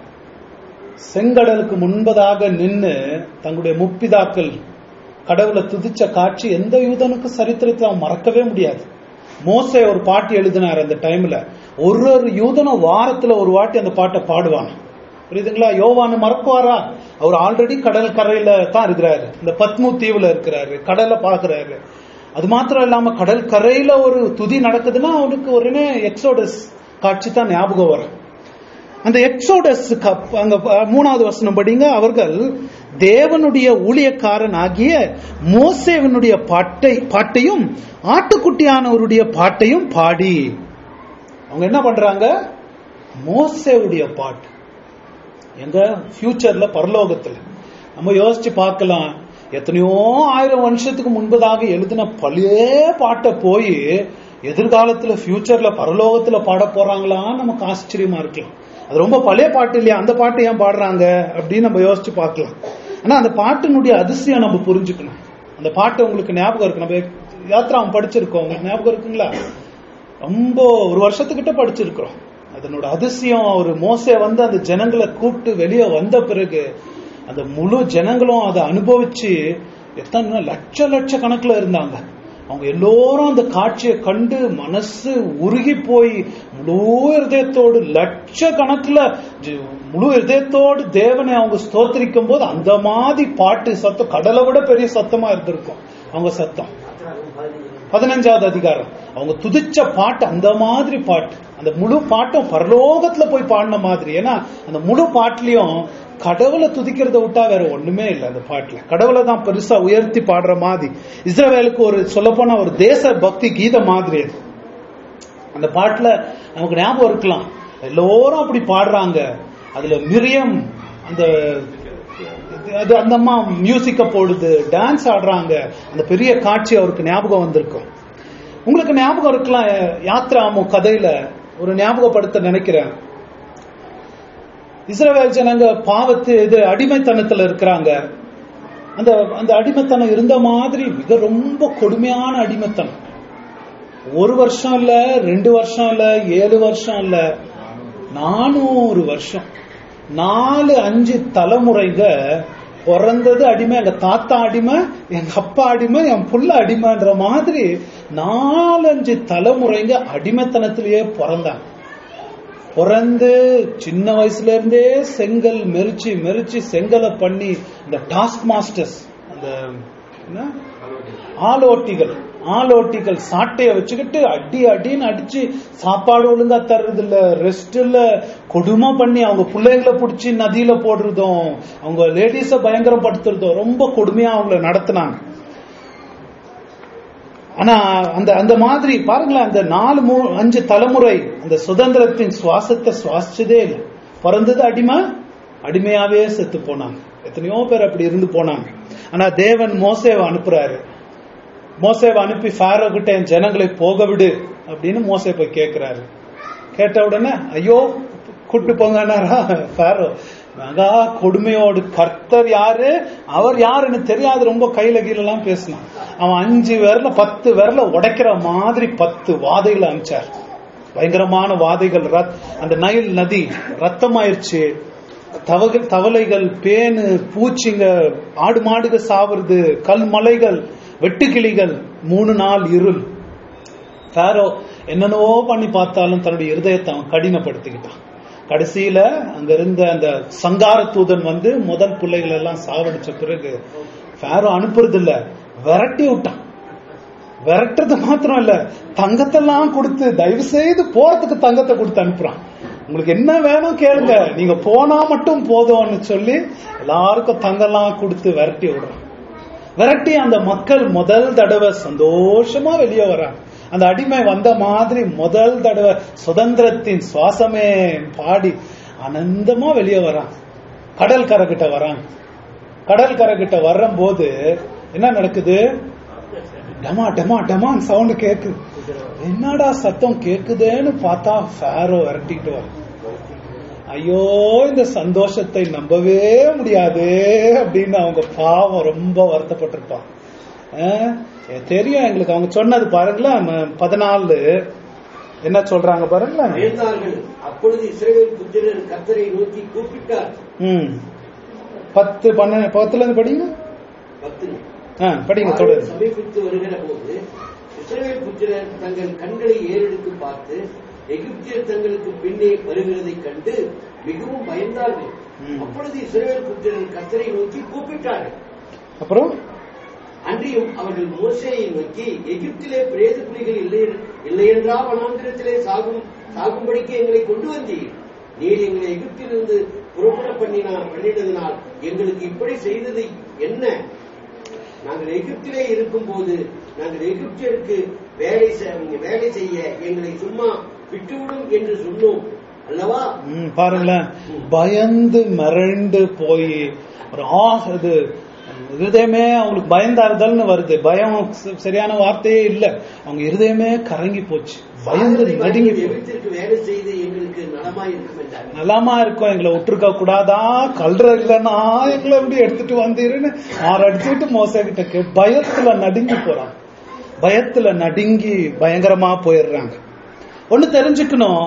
செங்கடலுக்கு முன்பதாக நின்னு தங்களுடைய முப்பிதாக்கள் கடவுளை துதிச்ச காட்சி எந்த யூதனுக்கும் சரித்திரத்தை அவன் மறக்கவே முடியாது மோசே ஒரு பாட்டு எழுதினார் அந்த டைம்ல ஒரு ஒரு யூதனும் வாரத்துல ஒரு வாட்டி அந்த பாட்டை பாடுவான் புரியுதுங்களா யோவானு மறக்குவாரா அவர் ஆல்ரெடி கடல் கரையில தான் இருக்கிறாரு இந்த பத்மு தீவுல இருக்கிறாரு கடலை பாக்குறாரு அது மாத்திரம் இல்லாம கடல் கரையில ஒரு துதி நடக்குதுன்னா அவனுக்கு உடனே எக்ஸோடஸ் காட்சி தான் ஞாபகம் வரும் அந்த எக்ஸோடஸ் அங்க மூணாவது வசனம் படிங்க அவர்கள் தேவனுடைய ஊழியக்காரன் ஆகிய மோசேவனுடைய பாட்டை பாட்டையும் ஆட்டுக்குட்டியானவருடைய பாட்டையும் பாடி அவங்க என்ன பண்றாங்க மோசேவுடைய பாட்டு எங்க ஃபியூச்சர்ல பரலோகத்துல நம்ம யோசிச்சு பார்க்கலாம் எத்தனையோ ஆயிரம் வருஷத்துக்கு முன்பதாக எழுதின பழைய பாட்டை போய் எதிர்காலத்துல ஃபியூச்சர்ல பரலோகத்துல பாட போறாங்களான்னு நமக்கு ஆச்சரியமா இருக்கலாம் அது ரொம்ப பழைய பாட்டு இல்லையா அந்த பாட்டு ஏன் பாடுறாங்க அப்படின்னு நம்ம யோசிச்சு பார்க்கலாம் ஆனா அந்த பாட்டினுடைய அதிசயம் நம்ம புரிஞ்சுக்கணும் அந்த பாட்டு உங்களுக்கு ஞாபகம் இருக்கு நம்ம யாத்ராம் படிச்சிருக்கோம் உங்களுக்கு ஞாபகம் இருக்குங்களா ரொம்ப ஒரு வருஷத்துக்கிட்ட படிச்சிருக்கிறோம் அதனோட அதிசயம் ஒரு மோசே வந்து அந்த ஜனங்களை கூப்பிட்டு வெளியே வந்த பிறகு அந்த முழு ஜனங்களும் அதை அனுபவிச்சு எத்தனை லட்ச லட்ச கணக்குல இருந்தாங்க அவங்க எல்லோரும் அந்த காட்சியை கண்டு மனசு உருகி போய் முழு இருதயத்தோடு லட்ச கணக்குல முழு இருதயத்தோடு தேவனை அவங்க ஸ்தோத்திரிக்கும் போது அந்த மாதிரி பாட்டு சத்தம் கடலை விட பெரிய சத்தமா இருந்திருக்கும் அவங்க சத்தம் பதினஞ்சாவது அதிகாரம் அவங்க துதிச்ச பாட்டு அந்த மாதிரி பாட்டு அந்த முழு பாட்டும் பரலோகத்துல போய் பாடின மாதிரி ஏன்னா அந்த முழு பாட்டுலயும் கடவுளை துதிக்கிறத விட்டா வேற ஒண்ணுமே இல்லை அந்த பாட்டுல கடவுளை தான் பெருசா உயர்த்தி பாடுற மாதிரி இஸ்ரவேலுக்கு ஒரு சொல்லப்போனா ஒரு தேச பக்தி கீத மாதிரி அது அந்த பாட்டுல நமக்கு ஞாபகம் இருக்கலாம் எல்லோரும் அப்படி பாடுறாங்க அதுல மிரியம் அந்த அது அந்த அம்மா மியூசிக்க போடுது டான்ஸ் ஆடுறாங்க அந்த பெரிய காட்சி அவருக்கு ஞாபகம் வந்திருக்கும் உங்களுக்கு ஞாபகம் இருக்கலாம் யாத்ராமோ கதையில ஒரு ஞாபகப்படுத்த நினைக்கிறேன் இஸ்ரேல் ஜனங்க பாவத்து இது அடிமைத்தனத்துல இருக்கிறாங்க அந்த அந்த அடிமைத்தனம் இருந்த மாதிரி மிக ரொம்ப கொடுமையான அடிமைத்தனம் ஒரு வருஷம் இல்ல ரெண்டு வருஷம் இல்ல ஏழு வருஷம் இல்ல நானூறு வருஷம் நாலு அஞ்சு தலைமுறைங்க பிறந்தது அடிமை எங்க தாத்தா அடிமை எங்க அப்பா அடிமை என் புள்ள அடிமைன்ற மாதிரி நாலஞ்சு தலைமுறைங்க அடிமைத்தனத்திலேயே பிறந்தாங்க பிறந்து சின்ன வயசுல இருந்தே செங்கல் மெரிச்சு மெரிச்சு செங்கலை பண்ணி இந்த டாஸ்க் மாஸ்டர்ஸ் அந்த என்ன ஆலோட்டிகள் ஆலோட்டிகள் சாட்டைய வச்சுக்கிட்டு அடி அடின்னு அடிச்சு சாப்பாடு ஒழுங்கா தர்றது இல்ல ரெஸ்ட் இல்ல கொடுமை பண்ணி அவங்க பிள்ளைங்களை பிடிச்சி நதியில போடுறதும் அவங்க லேடிஸ பயங்கரப்படுத்துறதும் ரொம்ப கொடுமையா அவங்கள நடத்தினாங்க ஆனா அந்த அந்த மாதிரி பாருங்களேன் அந்த நாலு மூ அஞ்சு தலைமுறை அந்த சுதந்திரத்தின் சுவாசத்தை சுவாசிச்சதே இல்லை பிறந்தது அடிமை அடிமையாவே செத்து போனாங்க எத்தனையோ பேர் அப்படி இருந்து போனாங்க ஆனா தேவன் மோசேவை அனுப்புறாரு மோசேவை அனுப்பி ஃபாரோ கிட்ட என் ஜனங்களை போக விடு அப்படின்னு மோசே போய் கேட்கிறாரு கேட்ட உடனே ஐயோ கூட்டு போங்கன்னாரா ஃபாரோ மகா கொடுமையோடு கர்த்தர் யாரு அவர் யாருன்னு தெரியாது ரொம்ப கையில கீழெல்லாம் பேசினான் அவன் அஞ்சு விரல பத்து விரல உடைக்கிற மாதிரி பத்து வாதைகளை அமிச்சார் பயங்கரமான வாதைகள் அந்த நைல் நதி ரத்தமாயிருச்சு தவக தவளைகள் பேனு பூச்சிங்க ஆடு மாடுக சாவுறது கல் மலைகள் வெட்டுக்கிளிகள் மூணு நாள் இருள் ஃபேரோ என்னென்னவோ பண்ணி பார்த்தாலும் தன்னுடைய இருதயத்தை அவன் கடினப்படுத்திக்கிட்டான் கடைசியில அங்க இருந்த அந்த சங்கார தூதன் வந்து முதல் பிள்ளைகள் எல்லாம் சாவடிச்ச பிறகு ஃபேரோ அனுப்புறது இல்ல விரட்டி விட்டான் விரட்டுறது மாத்திரம் இல்ல தங்கத்தெல்லாம் கொடுத்து தயவு செய்து போறதுக்கு தங்கத்தை கொடுத்து அனுப்புறான் உங்களுக்கு என்ன வேணும் கேளுங்க நீங்க போனா மட்டும் போதும்னு சொல்லி எல்லாருக்கும் தங்கெல்லாம் கொடுத்து விரட்டி விடுறான் விரட்டி அந்த மக்கள் முதல் தடவை சந்தோஷமா வெளியே வராங்க அந்த அடிமை வந்த மாதிரி முதல் தடவை சுதந்திரத்தின் சுவாசமே பாடி ஆனந்தமா வெளியே வராங்க கடல் கரை கிட்ட வராங்க கடல் கரை கிட்ட வரும்போது என்ன நடக்குது டமா டமா டமான் சவுண்ட் கேக்குது என்னடா சத்தம் கேக்குதேன்னு பார்த்தா ஃபேரோ விரட்டிட்டு வர ஐயோ இந்த சந்தோஷத்தை நம்பவே முடியாது அப்படின்னு அவங்க பாவம் ரொம்ப வருத்தப்பட்டிருப்பாங்க அஹ், தெரியும் எங்களுக்கு அவங்க சொன்னது பாருங்களேன் ம- பதினாலு என்ன சொல்றாங்க பாருங்களேன் பயந்தார்கள் அப்பொழுது இஸ்ரவேல் புத்திரர் கர்த்தரை நோக்கி கூப்பிட்டார் ம் பத்து பன்ன பத்துல இருந்து படிங்க பத்து ஆ, படிங்க ஆறு தொடருங்க சமீபித்து வருகிற போது இஸ்ரவேல் புத்திரர் தங்கள் கண்களை ஏறெடுத்து பார்த்து எகிப்தியர் தங்களுக்கு பின்னே வருகிறதைக் கண்டு மிகவும் பயந்தார்கள் ம். அப்பொழுது இஸ்ரவேல் புத்திரர் கர்த்தரை நோக்கி கூப்பிட்டார்கள் அப்புறம் அன்றியும் அவர்கள் மோசேயை நோக்கி எகிப்திலே பிரேத புலிகள் இல்லை இல்லையென்றா வனாந்திரத்திலே சாகும் சாகும்படிக்கு எங்களை கொண்டு வந்தீர் நீர் எங்களை எகிப்திலிருந்து புறப்பட பண்ணினா பண்ணினதினால் எங்களுக்கு இப்படி செய்தது என்ன நாங்கள் எகிப்திலே இருக்கும்போது நாங்கள் எகிப்தியருக்கு வேலை செ- வேலை செய்ய எங்களை சும்மா விட்டுவிடும் என்று சொன்னோம் அல்லவா ம், பாருங்களேன் பயந்து மிரண்டு போய் ஒரு ஆ- இது இருதயமே அவங்களுக்கு பயந்தாறுதல்னு வருது பயம் ச- சரியான வார்த்தையே இல்ல அவங்க இருதயமே கரங்கி போச்சு பயந்து சாகிறதை நடுங்கி பார்த்து போச்சு எகிப்திற்கு வேலை செய்து எங்களுக்கு நலமாய் இருக்கும் என்றார் நலமா இருக்கும் எங்களை விட்டுருக்க கூடாதா கல்ற இல்லைன்னா எங்களை எப்படி எடுத்துட்டு வந்தீருன்னு ஆறு அடிச்சுட்டு மோச கிட்ட கே பயத்துல நடுங்கி போறாங்க பயத்துல நடுங்கி பயங்கரமா போயிடுறாங்க ஒண்ணு தெரிஞ்சுக்கணும்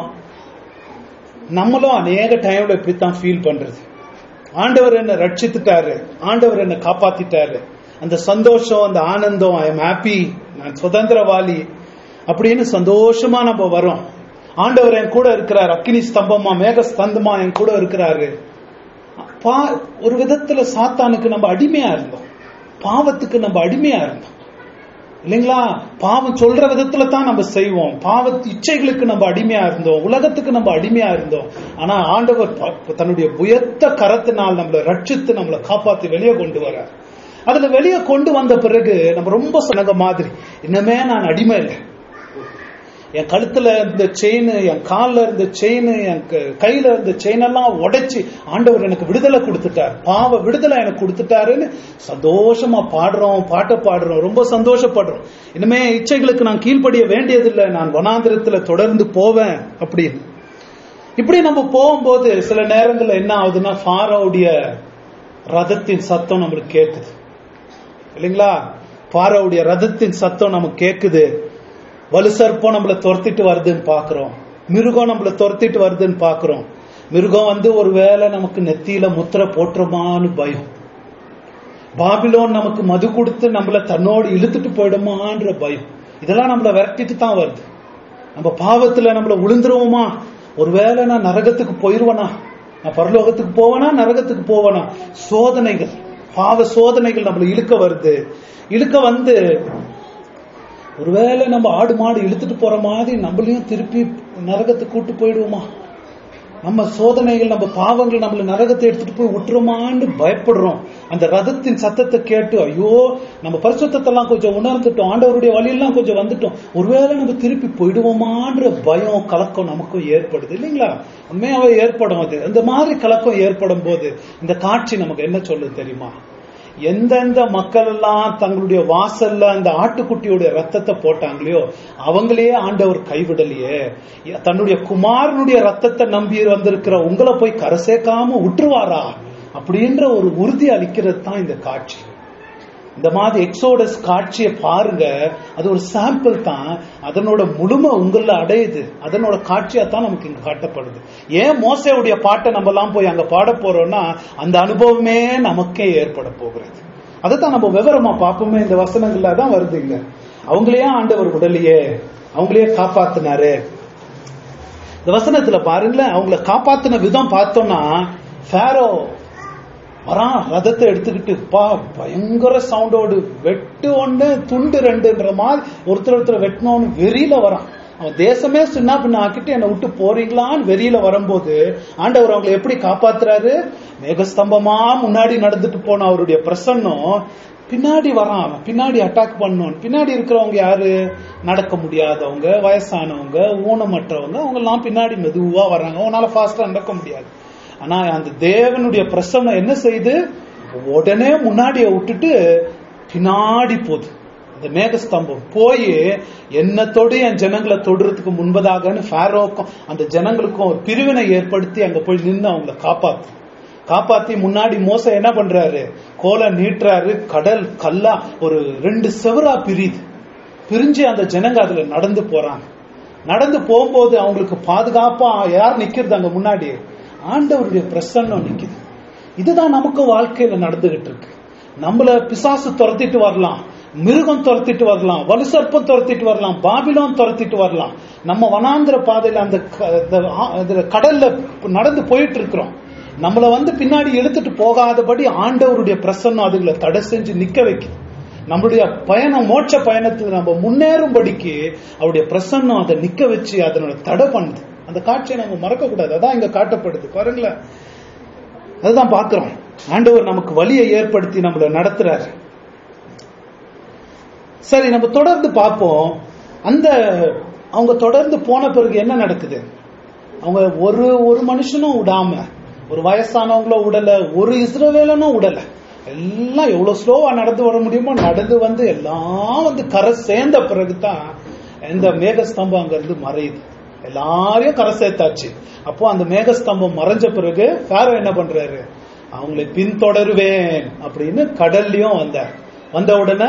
நம்மளும் அநேக டைம்ல இப்படித்தான் ஃபீல் பண்றது ஆண்டவர் என்ன ரட்சித்துட்டாரு ஆண்டவர் என்ன காப்பாத்திட்டாரு அந்த சந்தோஷம் அந்த ஆனந்தம் ஐ எம் ஹாப்பி நான் சுதந்திரவாளி அப்படின்னு சந்தோஷமா நம்ம வரோம் ஆண்டவர் என் கூட இருக்கிறார் அக்கினி ஸ்தம்பமா மேக ஸ்தந்தமா என் கூட இருக்கிறாரு பா- ஒரு விதத்துல சாத்தானுக்கு நம்ம அடிமையா இருந்தோம் பாவத்துக்கு நம்ம அடிமையா இருந்தோம் இல்லைங்களா பாவம் சொல்ற விதத்துல தான் நம்ம செய்வோம் பாவ இச்சைகளுக்கு நம்ம அடிமையா இருந்தோம் உலகத்துக்கு நம்ம அடிமையா இருந்தோம் ஆனா ஆண்டவர் ப- தன்னுடைய உயர்த்த கரத்தினால் நம்மளை ரட்சித்து நம்மளை காப்பாத்தி வெளியே கொண்டு வரார் அதுல வெளியே கொண்டு வந்த பிறகு நம்ம ரொம்ப சொன்னங்க மாதிரி இன்னமே நான் அடிமை இல்லை என் கழுத்துல இருந்த செயின் என் கால்ல இருந்த செயின் என் க- கையில இருந்த செயின் எல்லாம் உடைச்சு ஆண்டவர் எனக்கு விடுதலை கொடுத்துட்டார் பாவ விடுதலை எனக்கு கொடுத்துட்டாருன்னு சந்தோஷமா பாடுறோம் பாட்டை பாடுறோம் ரொம்ப சந்தோஷப்படுறோம் இனிமே இச்சைகளுக்கு நான் கீழ்ப்படிய வேண்டியதில்லை நான் வனாந்திரத்துல தொடர்ந்து போவேன் அப்படின்னு இப்படி நம்ம போகும்போது சில நேரங்கள்ல என்ன ஆகுதுன்னா ஃபாரோவுடைய ரதத்தின் சத்தம் நம்மளுக்கு கேக்குது இல்லைங்களா ஃபாரோவுடைய ரதத்தின் சத்தம் நமக்கு கேக்குது வலு சர்ப்பம் நம்மள துரத்திட்டு வருதுன்னு பாக்குறோம் மிருகம் நம்மள துரத்திட்டு வருதுன்னு பாக்குறோம் மிருகம் வந்து ஒருவேளை நமக்கு நெத்தியில முத்திரை போட்டுருமான்னு பயம் பாபிலோன் நமக்கு மது கொடுத்து நம்மள தன்னோடு இழுத்துட்டு போயிடுமான்ற பயம் இதெல்லாம் நம்மள விரட்டிட்டு தான் வருது நம்ம பாவத்துல நம்மள விழுந்துருவோமா ஒருவேளை நான் நரகத்துக்கு போயிருவனா நான் பரலோகத்துக்கு போவனா நரகத்துக்கு போவனா சோதனைகள் பாவ சோதனைகள் நம்மள இழுக்க வருது இழுக்க வந்து ஒருவேளை நம்ம ஆடு மாடு இழுத்துட்டு போற மாதிரி நம்மளையும் திருப்பி நரகத்துக்கு கூட்டு போயிடுவோமா நம்ம சோதனைகள் நம்ம பாவங்கள் நம்மள நரகத்தை எடுத்துட்டு போய் விட்டுருமான்னு பயப்படுறோம் அந்த ரதத்தின் சத்தத்தை கேட்டு ஐயோ நம்ம பரிசுத்தத்தெல்லாம் கொஞ்சம் உணர்ந்துட்டோம் ஆண்டவருடைய வழியெல்லாம் கொஞ்சம் வந்துட்டோம் ஒருவேளை நம்ம திருப்பி போயிடுவோமான்ற பயம் கலக்கம் நமக்கும் ஏற்படுது இல்லைங்களா உண்மையாவே ஏற்படும் அது அந்த மாதிரி கலக்கம் ஏற்படும் போது இந்த காட்சி நமக்கு என்ன சொல்லுது தெரியுமா எந்தெந்த மக்கள் எல்லாம் தங்களுடைய வாசல்ல அந்த ஆட்டுக்குட்டியுடைய ரத்தத்தை போட்டாங்களோ அவங்களே ஆண்டவர் கைவிடலையே தன்னுடைய குமாரனுடைய ரத்தத்தை நம்பி வந்திருக்கிற உங்களை போய் கரை சேர்க்காம விட்டுருவாரா அப்படின்ற ஒரு உறுதி அளிக்கிறது தான் இந்த காட்சி இந்த மாதிரி எக்ஸோடஸ் காட்சியை பாருங்க அது ஒரு சாம்பிள் தான் அதனோட முழுமை உங்கள அடையுது அதனோட காட்சியா தான் நமக்கு இங்க காட்டப்படுது ஏன் மோசையுடைய பாட்டை நம்ம எல்லாம் போய் அங்க பாட போறோம்னா அந்த அனுபவமே நமக்கே ஏற்பட போகிறது அதைத்தான் நம்ம விவரமா பார்ப்போமே இந்த வசனங்கள்ல தான் வருது இங்க அவங்களையே ஆண்டவர் உடலையே அவங்களையே காப்பாத்தினாரு இந்த வசனத்துல பாருங்களேன் அவங்கள காப்பாத்தின விதம் பார்த்தோம்னா ஃபேரோ வரான் ரதத்தை எடுத்துக்கிட்டு பா பயங்கர சவுண்டோடு வெட்டு ஒண்ணு துண்டு ரெண்டுன்ற மாதிரி ஒருத்தர் ஒருத்தர் வெட்டணும்னு வெறியில வரான் அவன் தேசமே சின்ன பின்ன ஆக்கிட்டு என்னை விட்டு போறீங்களான்னு வெளியில வரும்போது ஆண்டவர் அவங்களை எப்படி காப்பாத்துறாரு மேகஸ்தம்பமா முன்னாடி நடந்துட்டு போன அவருடைய பிரசன்னம் பின்னாடி வரான் அவன் பின்னாடி அட்டாக் பண்ணணும் பின்னாடி இருக்கிறவங்க யாரு நடக்க முடியாதவங்க வயசானவங்க ஊனமற்றவங்க அவங்க எல்லாம் பின்னாடி மெதுவா வர்றாங்க அவனால ஃபாஸ்டா நடக்க முடியாது ஆனா அந்த தேவனுடைய பிரசன்னம் என்ன செய்யுது உடனே முன்னாடியை விட்டுட்டு பின்னாடி போகுது அந்த மேகஸ்தம்பம் போய் என்ன தொடு என் ஜனங்களை தொடுறதுக்கு முன்பதாகன்னு ஃபேரோக்கும் அந்த ஜனங்களுக்கும் ஒரு பிரிவினை ஏற்படுத்தி அங்க போய் நின்று அவங்கள காப்பாத்து காப்பாத்தி முன்னாடி மோச என்ன பண்றாரு கோலை நீட்டுறாரு கடல் கல்லா ஒரு ரெண்டு செவரா பிரியுது பிரிஞ்சு அந்த ஜனங்க அதுல நடந்து போறாங்க நடந்து போகும்போது அவங்களுக்கு பாதுகாப்பா யார் நிக்கிறது அங்க முன்னாடி ஆண்டவருடைய பிரசன்னம் நிக்குது இதுதான் நமக்கு வாழ்க்கையில நடந்துகிட்டு இருக்கு நம்மள பிசாசு துரத்திட்டு வரலாம் மிருகம் துரத்திட்டு வரலாம் வலுசற்பம் துரத்திட்டு வரலாம் பாபிலோன் துரத்திட்டு வரலாம் நம்ம வனாந்திர பாதையில அந்த க- இந்த ஆ- இதுல கடல்ல நடந்து போயிட்டு இருக்கிறோம் நம்மள வந்து பின்னாடி இழுத்துட்டு போகாதபடி ஆண்டவருடைய பிரசன்னம் அதுகளை தடை செஞ்சு நிக்க வைக்குது நம்மளுடைய பயணம் மோட்ச பயணத்தில் நம்ம முன்னேறும்படிக்கு அவருடைய பிரசன்னம் அதை நிக்க வச்சு அதனோட தடை பண்ணுது அந்த காட்சியை நம்ம மறக்க கூடாது அதான் இங்க காட்டப்படுது பாருங்களேன் அதுதான் பார்க்கிறோம் ஆண்டவர் நமக்கு வழியை ஏற்படுத்தி நம்மள நடத்துறாரு சரி நம்ம தொடர்ந்து பார்ப்போம் அந்த அவங்க தொடர்ந்து போன பிறகு என்ன நடக்குது அவங்க ஒரு ஒரு மனுஷனும் விடாம ஒரு வயசானவங்களும் விடல ஒரு இஸ்ரவேலனும் விடல எல்லாம் எவ்வளவு ஸ்லோவா நடந்து வர முடியுமோ நடந்து வந்து எல்லாம் வந்து கரை சேர்ந்த பிறகுதான் இந்த மேகஸ்தம்பம் அங்க இருந்து மறையுது எல்லாரையும் கரை சேர்த்தாச்சு அப்போ அந்த மேகஸ்தம்பம் மறைஞ்ச பிறகு ஃபேரோ என்ன பண்றாரு அவங்களை பின்தொடருவேன் அப்படின்னு கடல்லையும் வந்தார் வந்த உடனே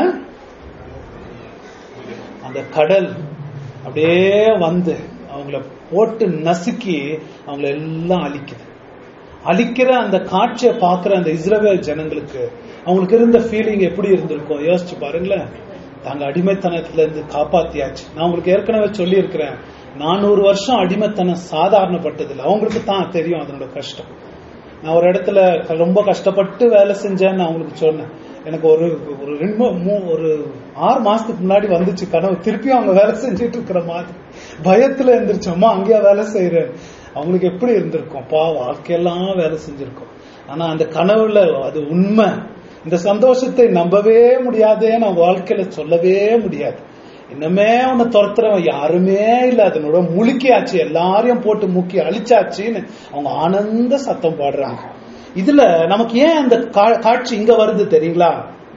அந்த கடல் அப்படியே வந்து அவங்கள போட்டு நசுக்கி அவங்கள எல்லாம் அழிக்குது அழிக்கிற அந்த காட்சியை பார்க்கிற அந்த இஸ்ரவேல் ஜனங்களுக்கு அவங்களுக்கு இருந்த ஃபீலிங் எப்படி இருந்திருக்கும் யோசிச்சு பாருங்களேன் தாங்க அடிமைத்தனத்துல இருந்து காப்பாத்தியாச்சு நான் உங்களுக்கு ஏற்கனவே சொல்லி இருக்கிறேன் நானூறு வருஷம் அடிமைத்தனம் சாதாரணப்பட்டதில்லை அவங்களுக்கு தான் தெரியும் அதனோட கஷ்டம் நான் ஒரு இடத்துல க- ரொம்ப கஷ்டப்பட்டு வேலை செஞ்சேன்னு நான் அவங்களுக்கு சொன்னேன் எனக்கு ஒரு ஒரு ரெண்டு மூ- மூ- ஒரு ஆறு மாசத்துக்கு முன்னாடி வந்துச்சு கனவு திருப்பியும் அவங்க வேலை செஞ்சுட்டு இருக்கிற மாதிரி பயத்துல எந்திரிச்சோமா அங்கேயா வேலை செய்யறேன் அவங்களுக்கு எப்படி இருந்திருக்கும் பா வாழ்க்கையெல்லாம் வேலை செஞ்சிருக்கோம் ஆனா அந்த கனவுல அது உண்மை இந்த சந்தோஷத்தை நம்பவே முடியாதே நான் வாழ்க்கையில சொல்லவே முடியாது இன்னமே உன்னை துரத்துறவன் யாருமே இல்ல அதனோட முழுக்கியாச்சு எல்லாரையும் போட்டு முக்கி அழிச்சாச்சுன்னு அவங்க ஆனந்த சத்தம் பாடுறாங்க இதுல நமக்கு ஏன் அந்த கா- காட்சி இங்க வருது தெரியுங்களா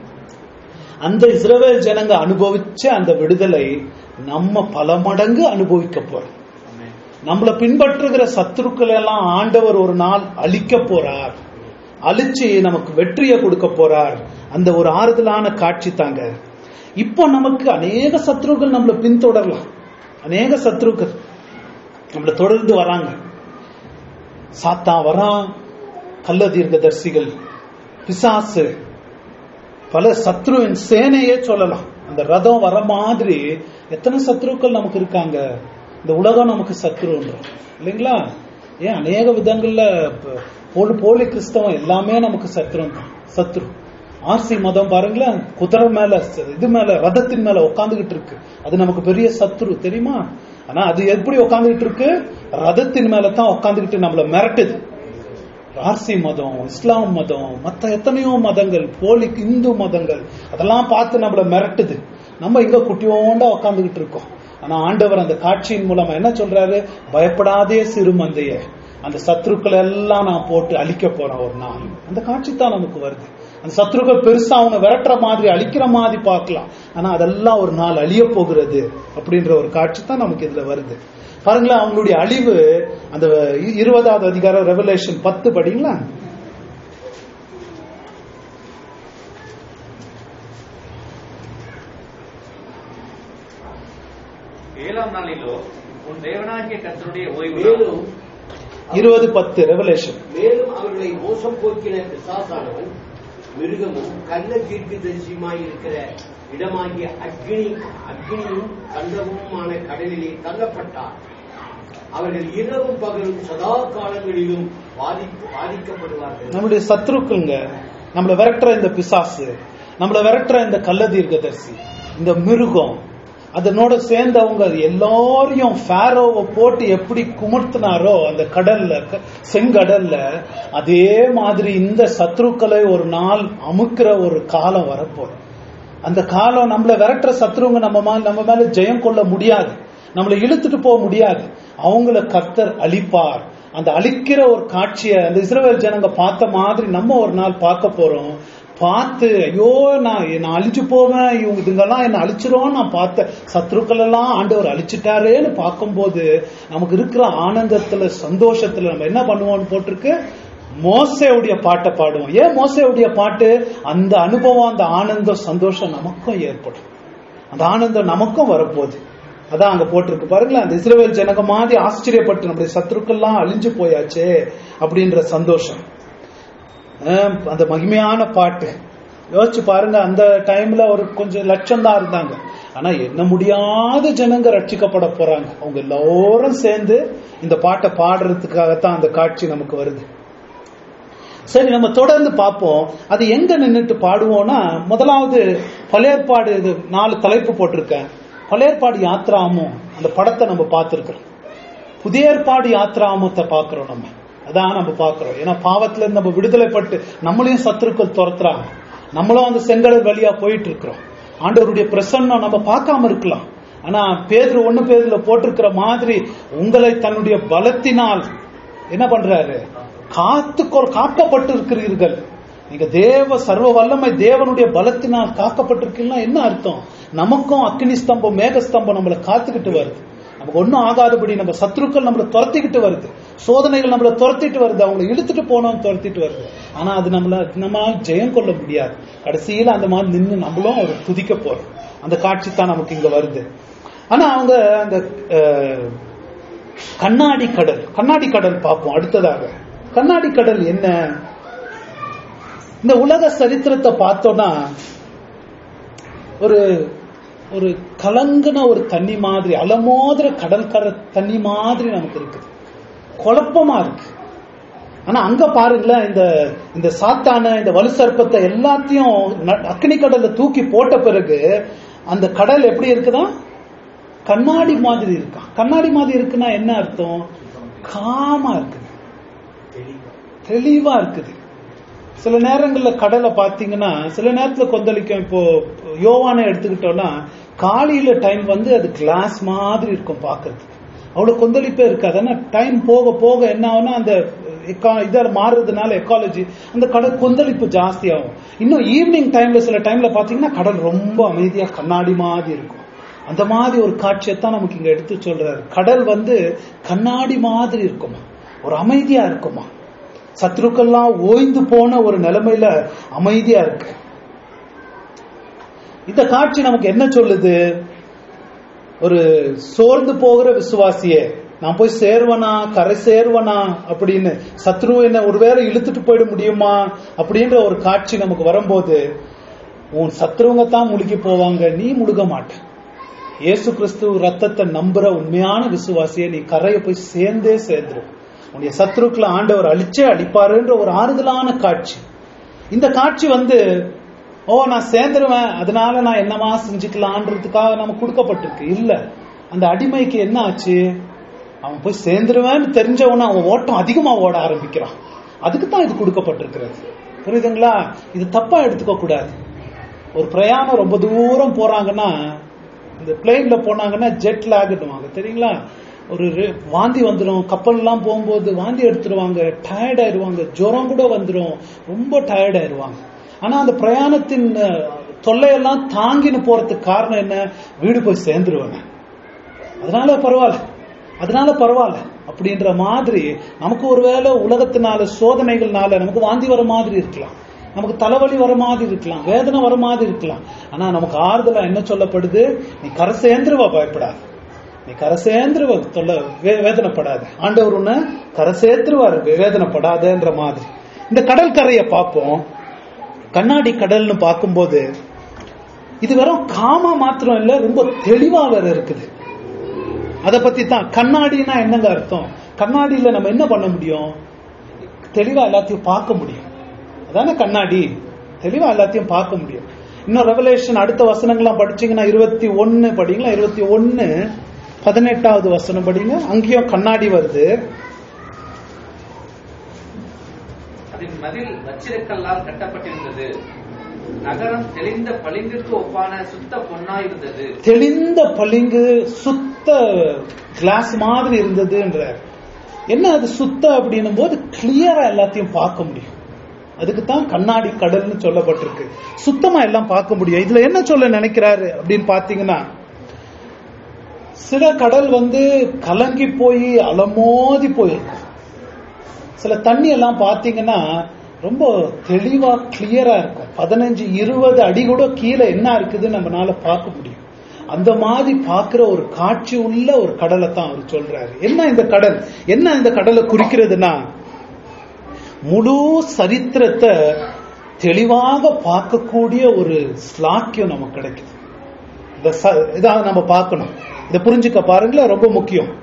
அந்த இஸ்ரவேல் ஜனங்க அனுபவிச்ச அந்த விடுதலை நம்ம பல மடங்கு அனுபவிக்க போறோம் நம்மள பின்பற்றுகிற சத்துருக்கள் எல்லாம் ஆண்டவர் ஒரு நாள் அழிக்க போறார் அழிச்சு நமக்கு வெற்றியை கொடுக்க போறார் அந்த ஒரு ஆறுதலான காட்சி தாங்க இப்போ நமக்கு அநேக சத்ருக்கள் நம்மள பின்தொடரலாம் அநேக சத்ருக்கள் நம்மள தொடர்ந்து வராங்க சாத்தா வரான் கள்ள தீர்க்கதரிசிகள் பிசாசு பல சத்ருவின் சேனையே சொல்லலாம் அந்த ரதம் வர மாதிரி எத்தனை சத்ருக்கள் நமக்கு இருக்காங்க இந்த உலகம் நமக்கு சத்ருன்றோம் இல்லைங்களா ஏன் அநேக விதங்கள்ல ப- போலி போலி கிறிஸ்தவம் எல்லாமே நமக்கு சத்ரு தான் சத்ரு ஆர்சி மதம் பாருங்களேன் குதிரை மேல ச- இது மேல ரதத்தின் மேல உட்காந்துகிட்டு இருக்கு அது நமக்கு பெரிய சத்ரு தெரியுமா ஆனா அது எப்படி உட்காந்துகிட்டு இருக்கு ரதத்தின் மேல தான் உட்காந்துக்கிட்டு நம்மள மிரட்டுது பார்சி மதம் இஸ்லாம் மதம் மத்த எத்தனையோ மதங்கள் போலி இந்து மதங்கள் அதெல்லாம் பார்த்து நம்மள மிரட்டுது நம்ம இங்க குட்டியோண்டா உட்காந்துக்கிட்டு இருக்கோம் ஆனா ஆண்டவர் அந்த காட்சியின் மூலமா என்ன சொல்றாரு பயப்படாதே சிறு மந்தைய அந்த சத்ருக்களை எல்லாம் நான் போட்டு அழிக்க போறேன் ஒரு நாள் அந்த காட்சி தான் நமக்கு வருது அந்த சத்ருக்கள் பெருசா அவங்க விரட்டுற மாதிரி அழிக்கிற மாதிரி பார்க்கலாம் ஆனா அதெல்லாம் ஒரு நாள் அழிய போகிறது அப்படின்ற ஒரு காட்சி தான் நமக்கு இதுல வருது பாருங்களேன் அவங்களுடைய அழிவு அந்த இ- இருபதாவது அதிகாரம் ரெவலேஷன் பத்து படிங்களா ஏழாம் நாளிலோ உன் தேவனாகிய கர்த்தருடைய ஓய்வு மேலும் இருபது பத்து ரெவலேஷன் மேலும் அவர்களை மோசம் போக்கின பிசாசானவன் மிருகமும் கள்ள தீர்க்கு தரிசியுமாய் இருக்கிற இடமாகிய அக்னி அக்னியும் கந்தகமுமான கடலிலே தள்ளப்பட்டார் அவர்கள் இரவும் பகலும் சதா காலங்களிலும் பாதி பாதிக்கப்படுவார்கள் நம்மளுடைய சத்ருக்களுங்க நம்மள விரட்டுற இந்த பிசாசு நம்மள விரட்டுற இந்த கள்ள தீர்க்கதரிசி இந்த மிருகம் அதனோட சேர்ந்தவங்க எல்லாரையும் ஃபேரோவை போட்டு எப்படி குமுர்த்தினாரோ அந்த கடல்ல க- செங்கடல்ல அதே மாதிரி இந்த சத்ருக்களை ஒரு நாள் அமுக்கிற ஒரு காலம் வரப்போகுது அந்த காலம் நம்மள விரட்டுற சத்ருவங்க நம்ம மா- நம்ம மேல ஜெயம் கொள்ள முடியாது நம்மளை இழுத்துட்டு போக முடியாது அவங்கள கர்த்தர் அழிப்பார் அந்த அழிக்கிற ஒரு காட்சியை அந்த இஸ்ரவேல் ஜனங்க பார்த்த மாதிரி நம்ம ஒரு நாள் பார்க்க போறோம் பார்த்து ஐயோ நான் நான் அழிஞ்சு போவேன் இவங்க இதுங்கெல்லாம் என்ன அழிச்சிரும் நான் பார்த்த சத்ருக்கள் எல்லாம் ஆண்டவர் அழிச்சிட்டாரேன்னு பார்க்கும்போது நமக்கு இருக்கிற ஆனந்தத்துல சந்தோஷத்துல நம்ம என்ன பண்ணுவோம்னு போட்டிருக்கு மோசையுடைய பாட்டை பாடுவோம் ஏன் மோசையுடைய பாட்டு அந்த அனுபவம் அந்த ஆனந்தம் சந்தோஷம் நமக்கும் ஏற்படும் அந்த ஆனந்தம் நமக்கும் வரப்போகுது அதான் அங்க போட்டிருக்கு பாருங்களேன் அந்த இஸ்ரவேல் ஜனங்க மாதிரி ஆச்சரியப்பட்டு நம்முடைய சத்துருக்கெல்லாம் அழிஞ்சு போயாச்சே அப்படின்ற சந்தோஷம் ஆஹ் அந்த மகிமையான பாட்டு யோசிச்சு பாருங்க அந்த டைம்ல ஒரு கொஞ்சம் லட்சம் தான் இருந்தாங்க ஆனா என்ன முடியாத ஜனங்க ரட்சிக்கப்பட போறாங்க அவங்க எல்லாரும் சேர்ந்து இந்த பாட்டை பாடுறதுக்காகத்தான் அந்த காட்சி நமக்கு வருது சரி நம்ம தொடர்ந்து பார்ப்போம் அது எங்க நின்னுட்டு பாடுவோம்னா முதலாவது பழையற்பாடு இது நாலு தலைப்பு போட்டிருக்கேன் பழையற்பாடு யாத்ராமும் அந்த படத்தை நம்ம பார்த்திருக்கிறோம் புதிய ஏற்பாடு யாத்ராமத்தை பார்க்கிறோம் நம்ம அதான் நம்ம பார்க்கிறோம் ஏன்னா பாவத்துல இருந்து நம்ம விடுதலைப்பட்டு நம்மளையும் சத்துருக்கள் துரத்துறாங்க நம்மளும் அந்த செங்கடல் வழியா போயிட்டு இருக்கிறோம் ஆண்டவருடைய பிரசன்னம் நம்ம பார்க்காம இருக்கலாம் ஆனா பேதுரு ஒண்ணு பேதுல போட்டிருக்கிற மாதிரி உங்களை தன்னுடைய பலத்தினால் என்ன பண்றாரு காத்து காக்கப்பட்டு இருக்கிறீர்கள் நீங்க தேவ சர்வ வல்லமை தேவனுடைய பலத்தினால் காக்கப்பட்டிருக்கீங்கன்னா என்ன அர்த்தம் நமக்கும் அக்னி ஸ்தம்பம் மேக ஸ்தம்பம் நம்மளை காத்துக்கிட்டு வருது நமக்கு ஒன்றும் ஆகாதபடி நம்ம சத்ருக்கள் நம்மளை துரத்திக்கிட்டு வருது சோதனைகள் நம்மளை துரத்திட்டு வருது அவங்களை இழுத்துட்டு போனோம் துரத்திட்டு வருது ஆனா அது நம்மள நம்மளால ஜெயம் கொள்ள முடியாது கடைசியில அந்த மாதிரி நின்று நம்மளும் ஒரு துதிக்க போறோம் அந்த காட்சி தான் நமக்கு இங்க வருது ஆனா அவங்க அந்த அஹ், கண்ணாடி கடல் கண்ணாடி கடல் பார்ப்போம் அடுத்ததாக கண்ணாடி கடல் என்ன இந்த உலக சரித்திரத்தை பார்த்தோம்னா ஒரு ஒரு கலங்கின ஒரு தண்ணி மாதிரி அலமோதுற கடற்கரை தண்ணி மாதிரி நமக்கு இருக்குது குழப்பமா இருக்கு ஆனா அங்க பாருங்களேன் இந்த இந்த சாத்தான இந்த வலு சர்ப்பத்தை எல்லாத்தையும் ந- அக்னி கடல்ல தூக்கி போட்ட பிறகு அந்த கடல் எப்படி இருக்குதா கண்ணாடி மாதிரி இருக்கா கண்ணாடி மாதிரி இருக்குன்னா என்ன அர்த்தம் காமா இருக்குது தெளிவா இருக்குது சில நேரங்கள்ல கடலை பாத்தீங்கன்னா சில நேரத்துல கொந்தளிக்கும் இப்போ யோவானை எடுத்துக்கிட்டோம்னா காலையில டைம் வந்து அது கிளாஸ் மாதிரி இருக்கும் பாக்குறதுக்கு அவ்வளவு கொந்தளிப்பே இருக்காது ஆனா டைம் போக போக என்ன ஆகும்னா அந்த எக்கா- இத மாறுறதுனால எக்காலஜி அந்த கடல் கொந்தளிப்பு ஜாஸ்தி ஆகும் இன்னும் ஈவினிங் டைம்ல சில டைம்ல பாத்தீங்கன்னா கடல் ரொம்ப அமைதியா கண்ணாடி மாதிரி இருக்கும் அந்த மாதிரி ஒரு காட்சியைத்தான் நமக்கு இங்க எடுத்து சொல்றாரு கடல் வந்து கண்ணாடி மாதிரி இருக்குமா ஒரு அமைதியா இருக்குமா சத்ருக்கெல்லாம் ஓய்ந்து போன ஒரு நிலைமையில அமைதியா இருக்கு இந்த காட்சி நமக்கு என்ன சொல்லுது ஒரு சோர்ந்து போகிற விசுவாசியே நான் போய் சேர்வனா கரை சேர்வனா அப்படின்னு சத்ரு என்ன ஒருவேளை இழுத்துட்டு போயிட முடியுமா அப்படின்ற ஒரு காட்சி நமக்கு வரும்போது உன் சத்ருவங்க தான் முழுகி போவாங்க நீ முழுக மாட்ட இயேசு கிறிஸ்து ரத்தத்தை நம்புற உண்மையான விசுவாசியை நீ கரையை போய் சேர்ந்தே சேர்ந்துரும் உன்னுடைய சத்ருக்களை ஆண்டவர் அழிச்சே அழிப்பாருன்ற ஒரு ஆறுதலான காட்சி இந்த காட்சி வந்து ஓ நான் சேர்ந்துருவேன் அதனால நான் என்னமா செஞ்சுக்கலான்றதுக்காக நமக்கு கொடுக்கப்பட்டிருக்கு இல்ல அந்த அடிமைக்கு என்ன ஆச்சு அவன் போய் சேர்ந்துருவேன்னு தெரிஞ்சவன அவன் ஓட்டம் அதிகமா ஓட ஆரம்பிக்கிறான் அதுக்கு தான் இது கொடுக்கப்பட்டிருக்கிறது புரியுதுங்களா இது தப்பா எடுத்துக்க கூடாது ஒரு பிரயாணம் ரொம்ப தூரம் போறாங்கன்னா இந்த பிளேன்ல போனாங்கன்னா ஜெட் லேக்னுவாங்க தெரியுங்களா ஒரு ரெ- வாந்தி வந்துடும் கப்பல்லாம் போகும்போது வாந்தி எடுத்துருவாங்க டயர்ட் ஆயிருவாங்க ஜுரம் கூட வந்துடும் ரொம்ப டயர்ட் ஆயிருவாங்க ஆனா அந்த பிரயாணத்தின் அஹ், தொல்லையெல்லாம் தாங்கின்னு போறதுக்கு காரணம் என்ன வீடு போய் சேர்ந்துருவாங்க அதனால பரவாயில்ல அதனால பரவாயில்ல அப்படின்ற மாதிரி நமக்கு ஒருவேளை உலகத்தினால சோதனைகள்னால நமக்கு வாந்தி வர மாதிரி இருக்கலாம் நமக்கு தலைவலி வர மாதிரி இருக்கலாம் வேதனை வர மாதிரி இருக்கலாம் ஆனா நமக்கு ஆறுதலா என்ன சொல்லப்படுது நீ கரை சேர்ந்துருவா பயப்படாத நீ கரை சேர்ந்துருவ தொல்ல வே- வேதனைப்படாத ஆண்டவர் உன்னை கரை சேர்த்துருவாரு வே- வேதனைப்படாதன்ற மாதிரி இந்த கடல் கரையை பார்ப்போம் கண்ணாடி கடல்னு பார்க்கும்போது இது வெறும் காமா மாத்திரம் இல்ல ரொம்ப தெளிவா வேற இருக்குது அத பத்தி தான் கண்ணாடினா என்னங்க அர்த்தம் கண்ணாடியில நம்ம என்ன பண்ண முடியும் தெளிவா எல்லாத்தையும் பார்க்க முடியும் அதானே கண்ணாடி தெளிவா எல்லாத்தையும் பார்க்க முடியும் இன்னும் ரெவலேஷன் அடுத்த வசனங்கள்லாம் படிச்சீங்கன்னா இருபத்தி ஒன்னு படிங்களா இருபத்தி ஒன்னு பதினெட்டாவது வசனம் படிங்க அங்கேயும் கண்ணாடி வருது அதன் மதில் வச்சிரக்கல்லால் கட்டப்பட்டிருந்தது நகரம் தெளிந்த பளிங்கிற்கு ஒப்பான சுத்த பொன்னாயிருந்தது தெளிந்த பளிங்கு சுத்த கிளாஸ் மாதிரி இருந்ததுன்ற என்ன அது சுத்த அப்படின்னும் போது கிளியரா எல்லாத்தையும் பார்க்க முடியும் அதுக்கு தான் கண்ணாடி கடல்னு சொல்லப்பட்டிருக்கு சுத்தமா எல்லாம் பார்க்க முடியும் இதுல என்ன சொல்ல நினைக்கிறாரு அப்படின்னு பாத்தீங்கன்னா சில கடல் வந்து கலங்கி போய் அலமோதி போயிருக்கும் சில தண்ணி எல்லாம் பாத்தீங்கன்னா ரொம்ப தெளிவா கிளியரா இருக்கும் பதினஞ்சு இருபது அடி கூட கீழே என்ன இருக்குதுன்னு நம்மளால பார்க்க முடியும் அந்த மாதிரி பார்க்கிற ஒரு காட்சி உள்ள ஒரு கடலை தான் அவர் சொல்றாரு என்ன இந்த கடல் என்ன இந்த கடலை குறிக்கிறதுனா முழு சரித்திரத்தை தெளிவாக பார்க்கக்கூடிய ஒரு ஸ்லாக்கியம் நமக்கு கிடைக்குது இத ச- இதை நம்ம பார்க்கணும் இதை புரிஞ்சுக்க பாருங்களேன் ரொம்ப முக்கியம்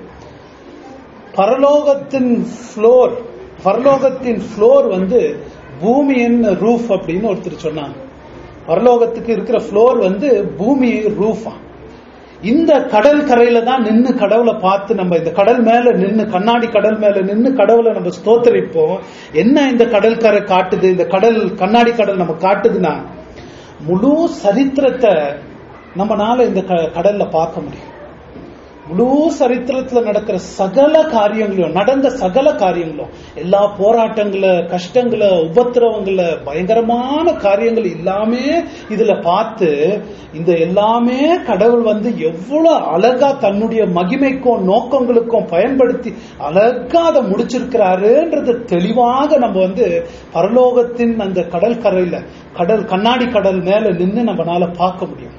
பரலோகத்தின் ஃப்ளோர் பரலோகத்தின் ஃப்ளோர் வந்து பூமியின் ரூஃப் அப்படின்னு ஒருத்தர் சொன்னாங்க பரலோகத்துக்கு இருக்கிற ஃப்ளோர் வந்து பூமி ரூஃபா இந்த கடல் கரையில தான் நின்னு கடவுளை பார்த்து நம்ம இந்த கடல் மேல நின்னு கண்ணாடி கடல் மேல நின்னு கடவுளை நம்ம ஸ்தோத்தரிப்போம் என்ன இந்த கடல் கரை காட்டுது இந்த கடல் கண்ணாடி கடல் நம்ம காட்டுதுன்னா முழு சரித்திரத்தை நம்மனால இந்த க- கடல்ல பார்க்க முடியும் முழு சரித்திரத்துல நடக்கிற சகல காரியங்களும் நடந்த சகல காரியங்களும் எல்லா போராட்டங்களை கஷ்டங்களை உபத்திரவங்களை பயங்கரமான காரியங்கள் எல்லாமே இதுல பார்த்து இந்த எல்லாமே கடவுள் வந்து எவ்வளவு அழகா தன்னுடைய மகிமைக்கும் நோக்கங்களுக்கும் பயன்படுத்தி அழகா அதை முடிச்சிருக்கிறாருன்றது தெளிவாக நம்ம வந்து பரலோகத்தின் அந்த கடல் கரையில கடல் கண்ணாடி கடல் மேல நின்னு நம்மனால பார்க்க முடியும்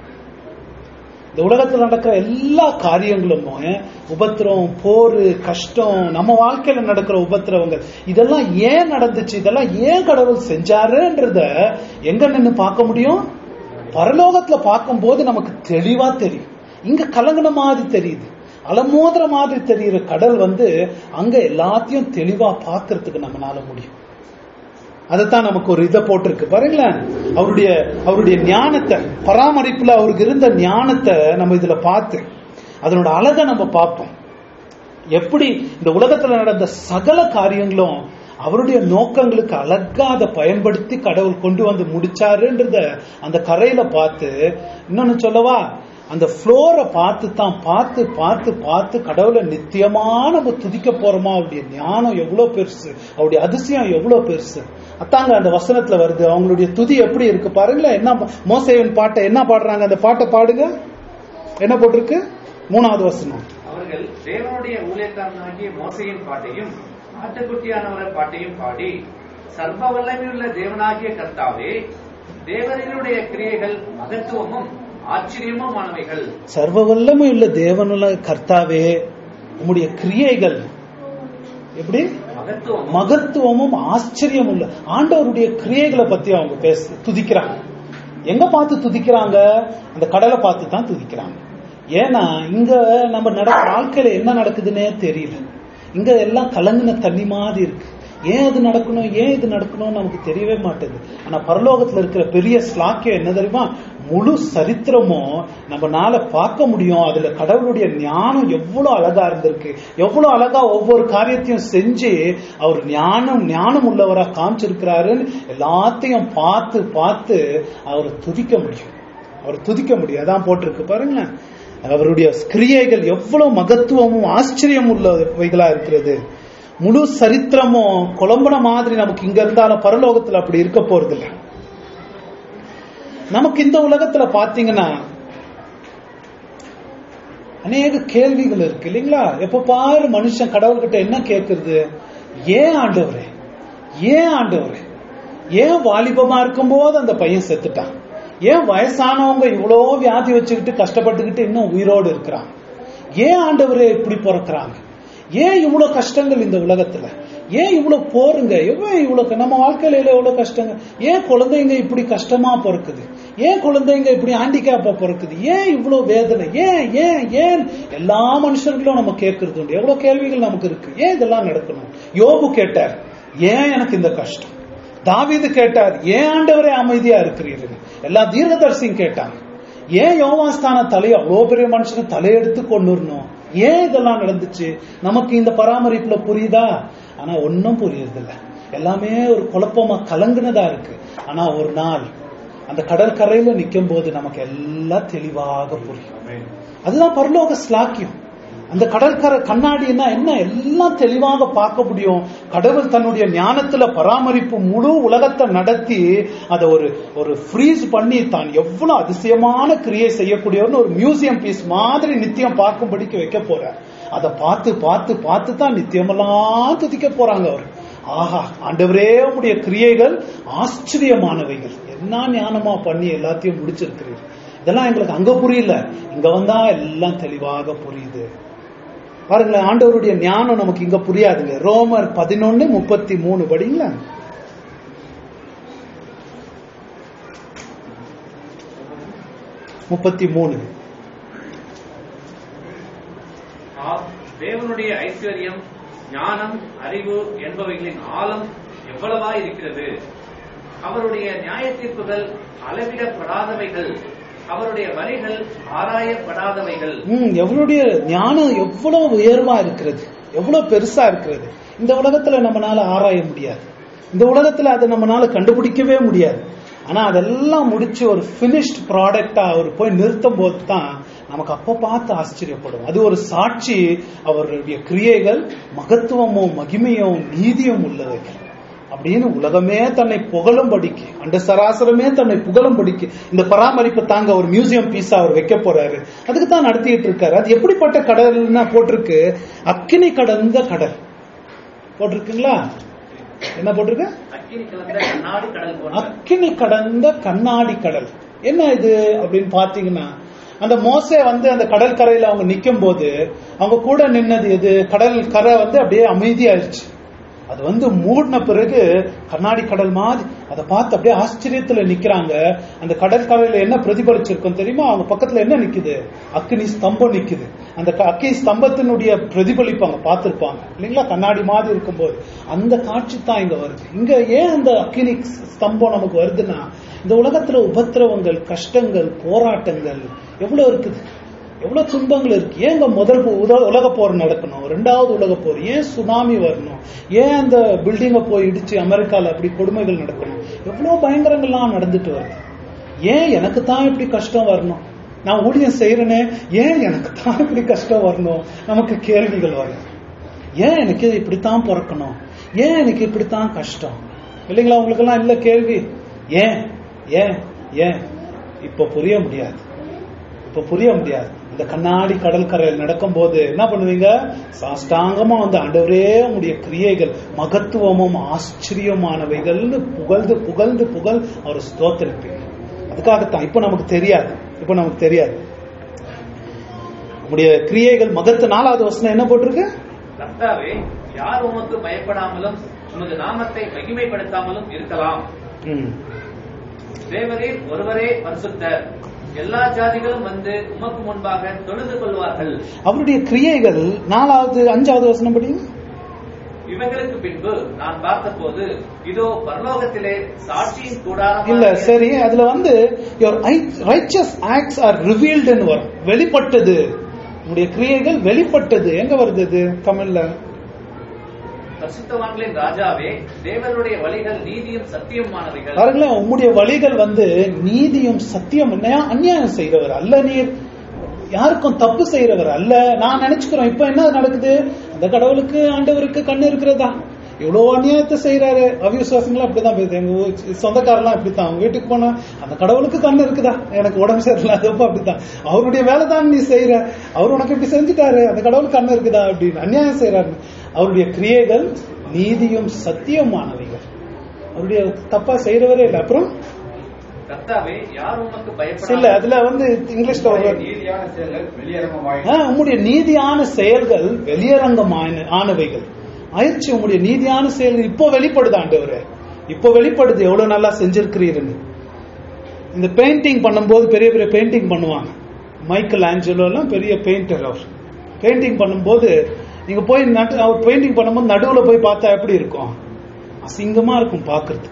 இந்த உலகத்துல நடக்கிற எல்லா காரியங்களும் உபத்திரம் போரு கஷ்டம் நம்ம வாழ்க்கையில நடக்கிற உபத்திரவங்கள் இதெல்லாம் ஏன் நடந்துச்சு இதெல்லாம் ஏன் கடவுள் செஞ்சாருன்றத எங்க நின்னு பார்க்க முடியும் பரலோகத்துல பார்க்கும்போது நமக்கு தெளிவா தெரியும் இங்க கலங்கின மாதிரி தெரியுது அலமோதுற மாதிரி தெரியுற கடல் வந்து அங்க எல்லாத்தையும் தெளிவா பார்க்கிறதுக்கு நம்மளால முடியும் அதுதான் நமக்கு ஒரு இதை போட்டிருக்கு பாருங்களேன் அவருடைய அவருடைய ஞானத்தை பராமரிப்புல அவருக்கு இருந்த ஞானத்தை நம்ம இதுல பார்த்து அதனோட அழகை நம்ம பார்ப்போம் எப்படி இந்த உலகத்துல நடந்த சகல காரியங்களும் அவருடைய நோக்கங்களுக்கு அழகா அதை பயன்படுத்தி கடவுள் கொண்டு வந்து முடிச்சாருன்றத அந்த கரையில பார்த்து இன்னொன்னு சொல்லவா அந்த ஃப்ளோரை பார்த்து தான் பார்த்து பார்த்து பார்த்து கடவுளை நித்தியமா நம்ம துதிக்க போறோமா அவருடைய ஞானம் எவ்வளவு பெருசு அவருடைய அதிசயம் எவ்வளவு பெருசு அத்தாங்க அந்த வசனத்துல வருது அவங்களுடைய துதி எப்படி இருக்கு பாருங்களேன் என்ன மோசேவன் பாட்டை என்ன பாடுறாங்க அந்த பாட்டை பாடுங்க என்ன போட்டிருக்கு மூணாவது வசனம் அவர்கள் தேவனுடைய ஊழியக்காரனாகிய மோசையின் பாட்டையும் ஆட்டுக்குட்டியானவரர் பாட்டையும் பாடி சர்வ வல்லமையுள்ள தேவனாகிய கர்த்தாவே தேவர்களுடைய கிரியைகள் மகத்துவமும் ஆச்சரியமுமானவைகள் சர்வ வல்லமை உள்ள தேவனுள்ள கர்த்தாவே உம்முடைய கிரியைகள் எப்படி மகத்துவமும் மகத்துவமும் ஆச்சரியம் உள்ள ஆண்டவருடைய கிரியைகளை பத்தி அவங்க பேச துதிக்கிறாங்க எங்க பார்த்து துதிக்கிறாங்க அந்த கடலை பார்த்து தான் துதிக்கிறாங்க ஏன்னா இங்க நம்ம நட வாழ்க்கையில என்ன நடக்குதுன்னே தெரியல இங்க எல்லாம் கலங்கின தண்ணி மாதிரி இருக்கு ஏன் அது நடக்கணும் ஏன் இது நடக்கணும் நமக்கு தெரியவே மாட்டேங்குது ஆனா பரலோகத்துல இருக்கிற பெரிய ஸ்லாக்கியம் என்ன தெரியுமா முழு சரித்திரமும் நம்மனால பார்க்க முடியும் அதுல கடவுளுடைய ஞானம் எவ்வளவு அழகா இருந்திருக்கு எவ்வளவு அழகா ஒவ்வொரு காரியத்தையும் செஞ்சு அவர் ஞானம் ஞானம் உள்ளவரா காமிச்சிருக்கிறாருன்னு எல்லாத்தையும் பார்த்து பார்த்து அவரை துதிக்க முடியும் அவர் துதிக்க முடியும் அதான் போட்டிருக்கு பாருங்களேன் அவருடைய கிரியைகள் எவ்வளவு மகத்துவமும் ஆச்சரியம் உள்ளவைகளா இருக்கிறது முழு சரித்திரமும் குழம்புன மாதிரி நமக்கு இங்க இருந்தாலும் பரலோகத்துல அப்படி இருக்க போறது இல்ல நமக்கு இந்த உலகத்துல பாத்தீங்கன்னா அநேக கேள்விகள் இருக்கு இல்லைங்களா எப்ப பாரு மனுஷன் கடவுள்கிட்ட என்ன கேட்கறது ஏன் ஆண்டவரே ஏன் ஆண்டவரே ஏன் வாலிபமா இருக்கும்போது அந்த பையன் செத்துட்டான் ஏன் வயசானவங்க இவ்வளோ வியாதி வச்சுக்கிட்டு கஷ்டப்பட்டுக்கிட்டு இன்னும் உயிரோடு இருக்கிறாங்க ஏன் ஆண்டவரே இப்படி பிறக்கிறாங்க ஏன் இவ்வளவு கஷ்டங்கள் இந்த உலகத்துல ஏன் இவ்வளவு போருங்க எவ்வளவு இவ்வளவு நம்ம வாழ்க்கையில எவ்வளவு கஷ்டங்க ஏன் குழந்தைங்க இப்படி கஷ்டமா பிறக்குது ஏன் குழந்தைங்க இப்படி ஹேண்டிகேப்பா பிறக்குது ஏன் இவ்வளவு வேதனை ஏன் ஏன் ஏன் எல்லா மனுஷர்களும் நம்ம கேட்கறது உண்டு எவ்வளவு கேள்விகள் நமக்கு இருக்கு ஏன் இதெல்லாம் நடக்கணும் யோபு கேட்டார் ஏன் எனக்கு இந்த கஷ்டம் தாவீது கேட்டார் ஏன் ஆண்டவரே அமைதியா இருக்கிறீர்கள் எல்லா தீர்க்கதரிசியும் கேட்டாங்க ஏன் யோவாஸ்தான தலையை அவ்வளோ பெரிய மனுஷனை தலையெடுத்து கொண்டுறணும் ஏன் இதெல்லாம் நடந்துச்சு நமக்கு இந்த பராமரிப்புல புரியுதா ஆனா ஒன்னும் புரியுறதில்ல எல்லாமே ஒரு குழப்பமா கலங்குனதா இருக்கு ஆனா ஒரு நாள் அந்த கடற்கரையில நிக்கும் போது நமக்கு எல்லாம் தெளிவாக புரியும் அதுதான் பரலோக ஸ்லாக்கியம் அந்த கடற்கரை கண்ணாடின்னா என்ன எல்லாம் தெளிவாக பார்க்க முடியும் கடவுள் தன்னுடைய ஞானத்துல பராமரிப்பு முழு உலகத்தை நடத்தி அதை ஒரு ஒரு ஃப்ரீஸ் பண்ணி தான் எவ்வளவு அதிசயமான கிரியை செய்யக்கூடியவர்னு ஒரு மியூசியம் பீஸ் மாதிரி நித்தியம் பார்க்கும்படிக்கு வைக்க போறார் அதை பார்த்து பார்த்து பார்த்து தான் நித்தியமெல்லாம் துதிக்க போறாங்க அவர் ஆஹா ஆண்டவரே உடைய கிரியைகள் ஆச்சரியமானவைகள் என்ன ஞானமா பண்ணி எல்லாத்தையும் முடிச்சிருக்கிறீர் இதெல்லாம் எங்களுக்கு அங்க புரியல இங்க வந்தா எல்லாம் தெளிவாக புரியுது பாருங்களேன் ஆண்டவருடைய ஞானம் நமக்கு இங்க புரியாதுங்க ரோமர் பதினொன்னு முப்பத்தி மூணு படிங்களா முப்பத்தி மூணு ஆம், தேவனுடைய ஐஸ்வர்யம் ஞானம் அறிவு என்பவைகளின் ஆழம் எவ்வளவா இருக்கிறது அவருடைய நியாய தீர்ப்புகள் அளவிடப்படாதவைகள் அவருடைய வழிகள் ஆராயப்படாதவைகள் ம் எவருடைய ஞானம் எவ்வளவு உயர்வா இருக்கிறது எவ்வளவு பெருசா இருக்கிறது இந்த உலகத்துல நம்மனால ஆராய முடியாது இந்த உலகத்துல அதை நம்மனால கண்டுபிடிக்கவே முடியாது ஆனா அதெல்லாம் முடிச்சு ஒரு பினிஷ்ட் ப்ராடக்டா அவர் போய் நிறுத்தும் போது தான் நமக்கு அப்ப பார்த்து ஆச்சரியப்படும் அது ஒரு சாட்சி அவருடைய கிரியைகள் மகத்துவமும் மகிமையும் நீதியும் உள்ளவைகள் அப்படின்னு உலகமே தன்னை புகழும்படிக்கு அந்த சராசரமே தன்னை புகழும்படிக்கு இந்த பராமரிப்பு தாங்க ஒரு மியூசியம் பீஸா அவர் வைக்க போறாரு அதுக்கு தான் நடத்திட்டு இருக்காரு அது எப்படிப்பட்ட கடல்னா போட்டிருக்கு அக்கினி கடந்த கடல் போட்டிருக்குங்களா என்ன போட்டிருக்கு அக்கினி கலந்த கண்ணாடி கடல் போன்ற அக்கினி கடந்த கண்ணாடி கடல் என்ன இது அப்படின்னு பாத்தீங்கன்னா அந்த மோசே வந்து அந்த கடல் கரையில அவங்க நிக்கும் போது அவங்க கூட நின்னது எது கடல் கரை வந்து அப்படியே அமைதியாயிருச்சு அது வந்து மூடின பிறகு கண்ணாடி கடல் மாதிரி அதை பார்த்து அப்படியே ஆச்சரியத்துல நிக்கிறாங்க அந்த கடற்கரையில என்ன பிரதிபலிச்சிருக்கும் தெரியுமா அவங்க பக்கத்துல என்ன நிக்குது அக்கினி ஸ்தம்பம் நிக்குது அந்த க- அக்கினி ஸ்தம்பத்தினுடைய பிரதிபலிப்பு அவங்க பார்த்திருப்பாங்க இல்லைங்களா கண்ணாடி மாதிரி இருக்கும்போது அந்த காட்சி தான் இங்க வருது இங்க ஏன் அந்த அக்கினி ஸ்தம்பம் நமக்கு வருதுன்னா இந்த உலகத்துல உபத்திரவங்கள் கஷ்டங்கள் போராட்டங்கள் எவ்வளவு இருக்குது எவ்வளவு துன்பங்கள் இருக்கு ஏன் இந்த முதல் போ- உத- உலக போர் நடக்கணும் ரெண்டாவது உலக போர் ஏன் சுனாமி வரணும் ஏன் அந்த பில்டிங்கை போய் இடிச்சு அமெரிக்கால அப்படி கொடுமைகள் நடக்கணும் எவ்வளவு பயங்கரங்கள்லாம் நடந்துட்டு வருது ஏன் எனக்கு தான் இப்படி கஷ்டம் வரணும் நான் ஊழியம் செய்யறேனே ஏன் எனக்கு தான் இப்படி கஷ்டம் வரணும் நமக்கு கேள்விகள் வரும் ஏன் எனக்கு இப்படித்தான் பிறக்கணும் ஏன் எனக்கு இப்படித்தான் கஷ்டம் இல்லைங்களா உங்களுக்கெல்லாம் இல்ல கேள்வி ஏன் ஏன் ஏன் இப்ப புரிய முடியாது இப்ப புரிய முடியாது இந்த கண்ணாடி கடற்கரையில் நடக்கும்போது என்ன பண்ணுவீங்க சாஷ்டாங்கமா வந்து ஆண்டவரே உங்களுடைய கிரியைகள் மகத்துவமும் ஆச்சரியமானவைகள்னு புகழ்ந்து புகழ்ந்து புகழ் அவர் ஸ்தோத்திருப்பீங்க அதுக்காகத்தான் இப்ப நமக்கு தெரியாது இப்ப நமக்கு தெரியாது உங்களுடைய கிரியைகள் மகத்து நாலாவது வசனம் என்ன போட்டிருக்கு கர்த்தாவே யார் உமக்கு பயப்படாமலும் உமது நாமத்தை மகிமைப்படுத்தாமலும் இருக்கலாம் ம். தேவரீர் ஒருவரே பரிசுத்தர் எல்லா ஜாதிகளும் வந்து உமக்கு முன்பாக தொழுது கொள்வார்கள் அவருடைய கிரியைகள் நாலாவது அஞ்சாவது வசனம் படிங்க இவைகளுக்கு பின்பு நான் பார்த்தபோது இதோ பரலோகத்திலே சாட்சியின் கூடாரம் இல்ல சரி அதுல வந்து your righteous acts are revealed ன்னு வரும் வெளிப்பட்டது உங்களுடைய கிரியைகள் வெளிப்பட்டது எங்க வருது இது தமிழ்ல பரிசுத்தவான்களின் ராஜாவே தேவனுடைய வழிகள் நீதியும் சத்தியமானவைகள் பாருங்களேன் உம்முடைய வழிகள் வந்து நீதியும் சத்தியம் அநியா- அநியாயம் செய்கிறவர் அல்ல நீர் யாருக்கும் தப்பு செய்யறவர் அல்ல நான் நினைச்சுக்கிறோம் இப்ப என்ன நடக்குது அந்த கடவுளுக்கு ஆண்டவருக்கு கண்ணு இருக்கிறதா இவ்வளவு அநியாயத்தை செய்யறாரு அவிசுவாசங்களும் அப்படிதான் போகுது எங்க ஊர் சொந்தக்காரெல்லாம் இப்படித்தான் அவங்க வீட்டுக்கு போனா அந்த கடவுளுக்கு கண்ணு இருக்குதா எனக்கு உடம்பு சரியில்லாதப்ப அப்படித்தான் அவருடைய வேலை தான் நீ செய்யற அவர் உனக்கு இப்படி செஞ்சுட்டாரு அந்த கடவுளுக்கு கண்ணு இருக்குதா அப்படின்னு அநியாயம் செய்யறாரு அவருடைய கிரியைகள் நீதியும் சத்தியமானவைகள் அவருடைய தப்பா செய்யறவரே இல்லை அப்புறம் கர்த்தாவே யார் உமக்கு இல்ல பயப்படாமல் அதுல வந்து இங்கிலீஷ்ல ஒரு word. நீதியான செயல்கள் வெளியரங்கமாய் ஆ, உம்முடைய நீதியான செயல்கள் வெளியரங்கமான ஆனவைகள் ஆயிடுச்சு உம்முடைய நீதியான செயல்கள் இப்போ வெளிப்படுது ஆண்டவரே இப்போ வெளிப்படுது எவ்வளவு நல்லா செஞ்சிருக்கிறீருன்னு இந்த பெயிண்டிங் பண்ணும்போது பெரிய பெரிய பெயிண்டிங் பண்ணுவாங்க மைக்கேல் ஆஞ்சலோ எல்லாம் பெரிய பெயிண்டர் அவர் பெயிண்டிங் பண்ணும்போது நீங்க போய் நட்டு அவர் பெயிண்டிங் பண்ணும்போது நடுவுல போய் பார்த்தா எப்படி இருக்கும் அசிங்கமா இருக்கும் பார்க்கிறதுக்கு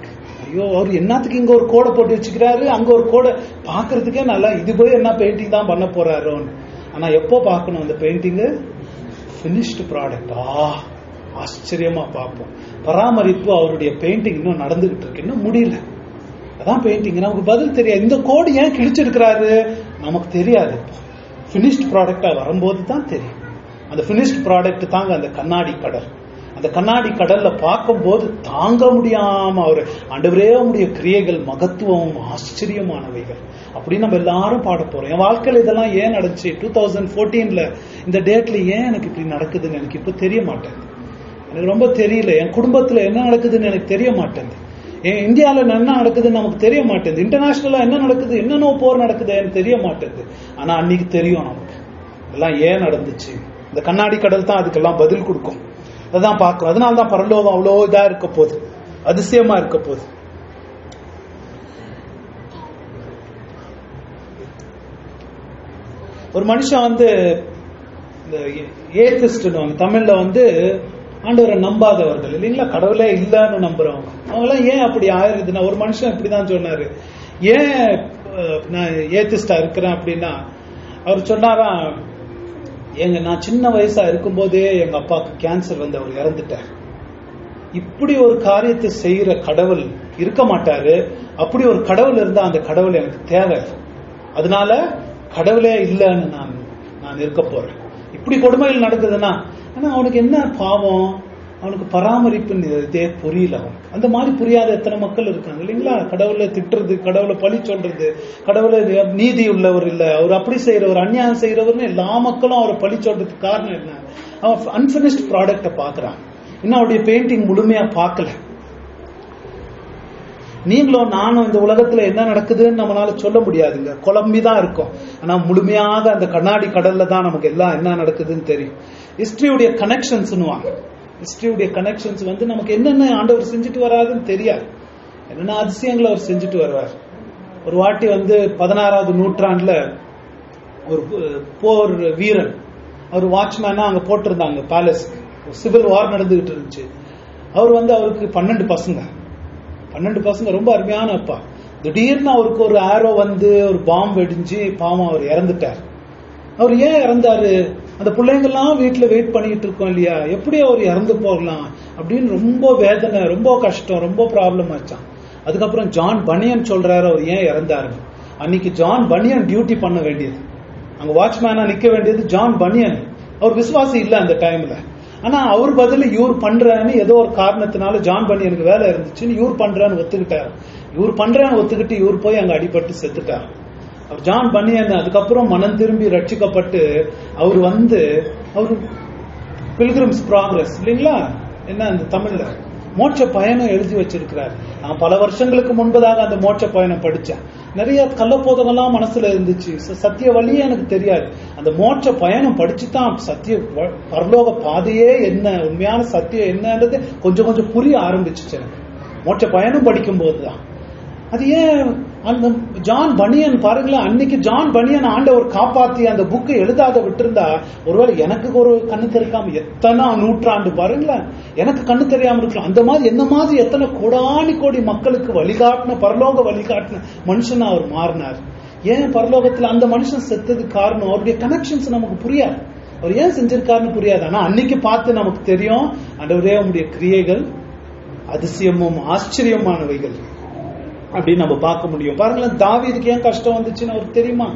ஐயோ அவர் என்னத்துக்கு இங்க ஒரு கோடை போட்டு வச்சுக்கிறாரு அங்க ஒரு கோடை பாக்குறதுக்கே நல்லா இது போய் என்ன பெயிண்டிங் தான் பண்ண போறாரோன்னு ஆனா எப்போ பார்க்கணும் அந்த பெயிண்டிங் பினிஷ்டு ப்ராடக்ட் ஆ ஆச்சரியமா பார்ப்போம் பராமரிப்பு அவருடைய பெயிண்டிங் இன்னும் நடந்துகிட்டு இருக்கு இன்னும் முடியல அதான் பெயிண்டிங் நமக்கு பதில் தெரியாது இந்த கோடு ஏன் கிழிச்சிருக்கிறாரு நமக்கு தெரியாது பினிஷ்ட் ப்ராடக்டா வரும்போது தான் தெரியும் அந்த பினிஷ்ட் ப்ராடக்ட் தாங்க அந்த கண்ணாடி கடல் அந்த கண்ணாடி கடல்ல பார்க்கும்போது தாங்க முடியாம அவர் ஆண்டவரே உடைய கிரியைகள் மகத்துவம் ஆச்சரியமானவைகள் அப்படின்னு நம்ம எல்லாரும் பாட போறோம் என் வாழ்க்கையில இதெல்லாம் ஏன் நடந்துச்சு டூ தௌசண்ட் ஃபோர்டீன்ல இந்த டேட்ல ஏன் எனக்கு இப்படி நடக்குதுன்னு எனக்கு இப்ப தெரிய மாட்டேங்குது எனக்கு ரொம்ப தெரியல என் குடும்பத்துல என்ன நடக்குதுன்னு எனக்கு தெரிய மாட்டேங்குது என் இந்தியாவில் என்ன நடக்குதுன்னு நமக்கு தெரிய மாட்டேங்குது இன்டர்நேஷனலா என்ன நடக்குது என்னென்ன போர் நடக்குது எனக்கு தெரிய மாட்டேங்குது ஆனா அன்னைக்கு தெரியும் நமக்கு இதெல்லாம் ஏன் நடந்துச்சு இந்த கண்ணாடி கடல் தான் அதுக்கெல்லாம் பதில் கொடுக்கும் அதான் பார்க்கிறோம் அதனால தான் பரலோகம் அவ்வளோ இதா இருக்க போகுது அதிசயமா இருக்க போகுது ஒரு மனுஷன் வந்து இந்த ஏத்திஸ்ட்னு தமிழ்ல வந்து ஆண்டவரை நம்பாதவர்கள் இல்லைங்களா கடவுளே இல்லைன்னு நம்புறவங்க அவங்களாம் ஏன் அப்படி ஆயிருதுன்னா ஒரு மனுஷன் இப்படிதான் சொன்னாரு ஏன் அஹ், நான் ஏத்திஸ்டா இருக்கிறேன் அப்படின்னா அவர் சொன்னாராம் எங்க நான் சின்ன வயசா இருக்கும்போதே எங்க அப்பாவுக்கு கேன்சர் வந்து அவர் இறந்துட்டார் இப்படி ஒரு காரியத்தை செய்யற கடவுள் இருக்க மாட்டாரு அப்படி ஒரு கடவுள் இருந்தா அந்த கடவுள் எனக்கு தேவை அதனால கடவுளே இல்லைன்னு நான் நான் இருக்க போறேன் இப்படி கொடுமைகள் நடக்குதுன்னா ஆனா அவனுக்கு என்ன பாவம் அவனுக்கு பராமரிப்புன்னு இதே புரியல அவனுக்கு அந்த மாதிரி புரியாத எத்தனை மக்கள் இருக்காங்க இல்லைங்களா கடவுளை திட்டுறது கடவுளை பழி சொல்றது கடவுளை நீதி உள்ளவர் இல்ல அவர் அப்படி செய்யறவர் அநியாயம் செய்யறவர்னு எல்லா மக்களும் அவரை பழி சொல்றதுக்கு காரணம் என்ன அவன் அன்பினிஷ்ட் ப்ராடக்ட பாக்குறான் இன்னும் அவருடைய பெயிண்டிங் முழுமையா பார்க்கல நீங்களும் நானும் இந்த உலகத்துல என்ன நடக்குதுன்னு நம்மளால சொல்ல முடியாதுங்க குழம்பி தான் இருக்கும் ஆனா முழுமையாக அந்த கண்ணாடி கடல்ல தான் நமக்கு எல்லாம் என்ன நடக்குதுன்னு தெரியும் ஹிஸ்டரியுடைய கனெக்ஷன்ஸ்னுவாங்க ஹிஸ்டரியுடைய கனெக்ஷன்ஸ் வந்து நமக்கு என்னென்ன ஆண்டவர் செஞ்சுட்டு வராதுன்னு தெரியாது என்னென்ன அதிசயங்களை அவர் செஞ்சுட்டு வருவார் ஒரு வாட்டி வந்து பதினாறாவது நூற்றாண்டுல ஒரு போ- போர் வீரன் அவர் வாட்ச்மேனா அங்க போட்டிருந்தாங்க பேலஸ் சிவில் வார் நடந்துகிட்டு இருந்துச்சு அவர் வந்து அவருக்கு பன்னெண்டு பசங்க பன்னெண்டு பசங்க ரொம்ப அருமையான அப்பா திடீர்னு அவருக்கு ஒரு ஆரோ வந்து ஒரு பாம்பு வெடிஞ்சு பாவம் அவர் இறந்துட்டார் அவர் ஏன் இறந்தாரு அந்த பிள்ளைங்கெல்லாம் வீட்டுல வெயிட் பண்ணிட்டு இருக்கோம் இல்லையா எப்படி அவர் இறந்து போகலாம் அப்படின்னு ரொம்ப வேதனை ரொம்ப கஷ்டம் ரொம்ப ப்ராப்ளம் ஆச்சான் அதுக்கப்புறம் ஜான் பனியன் சொல்றாரு அவர் ஏன் இறந்தாரு அன்னைக்கு ஜான் பனியன் டியூட்டி பண்ண வேண்டியது அங்க வாட்ச்மேனா நிக்க வேண்டியது ஜான் பனியன் அவர் விசுவாசி இல்ல அந்த டைம்ல ஆனா அவர் பதில் இவர் பண்றேன்னு ஏதோ ஒரு காரணத்தினால ஜான் பனியனுக்கு வேலை இருந்துச்சுன்னு இவர் பண்றேன்னு ஒத்துக்கிட்டாரு இவர் பண்றேன்னு ஒத்துக்கிட்டு இவர் போய் அங்க அடிபட்டு செத்துட்டார் அவர் ஜான் பனியன் அதுக்கப்புறம் மனம் திரும்பி ரட்சிக்கப்பட்டு அவர் வந்து அவர் பில்கிரிம்ஸ் ப்ராக்ரஸ் இல்லைங்களா என்ன அந்த தமிழ்ல மோட்ச பயணம் எழுதி வச்சிருக்கிறார் நான் பல வருஷங்களுக்கு முன்பதாக அந்த மோட்ச பயணம் படிச்சேன் நிறைய கள்ளப்போதங்கள்லாம் மனசுல இருந்துச்சு ச- சத்திய வழியே எனக்கு தெரியாது அந்த மோட்ச பயணம் படிச்சு தான் சத்திய வ- பரலோக பாதையே என்ன உண்மையான சத்தியம் என்னன்றது கொஞ்சம் கொஞ்சம் புரிய ஆரம்பிச்சுச்சு எனக்கு மோட்ச பயணம் படிக்கும் போதுதான் அது ஏன் அந்த ஜான் பனியன் பாருங்களேன் அன்னைக்கு ஜான் பனியன் ஆண்டவர் காப்பாத்தி அந்த புக்கை எழுதாத விட்டிருந்தா ஒருவேளை எனக்கு ஒரு கண்ணு தெரியாம எத்தனை நூற்றாண்டு பாருங்களேன் எனக்கு கண்ணு தெரியாம இருக்கலாம் அந்த மாதிரி என்ன மாதிரி எத்தனை கோடானி கோடி மக்களுக்கு வழிகாட்டின பரலோக வழிகாட்டின மனுஷனா அவர் மாறினார் ஏன் பரலோகத்துல அந்த மனுஷன் செத்ததுக்கு காரணம் அவருடைய கனெக்ஷன்ஸ் நமக்கு புரியாது அவர் ஏன் செஞ்சிருக்காருன்னு புரியாது ஆனா அன்னைக்கு பார்த்து நமக்கு தெரியும் ஆண்டவரே உங்களுடைய கிரியைகள் அதிசயமும் ஆச்சரியமானவைகள் அப்படின்னு நம்ம பார்க்க முடியும் பாருங்களேன் தாவீதுக்கு ஏன் கஷ்டம் வந்துச்சுன்னு அவருக்கு தெரியுமா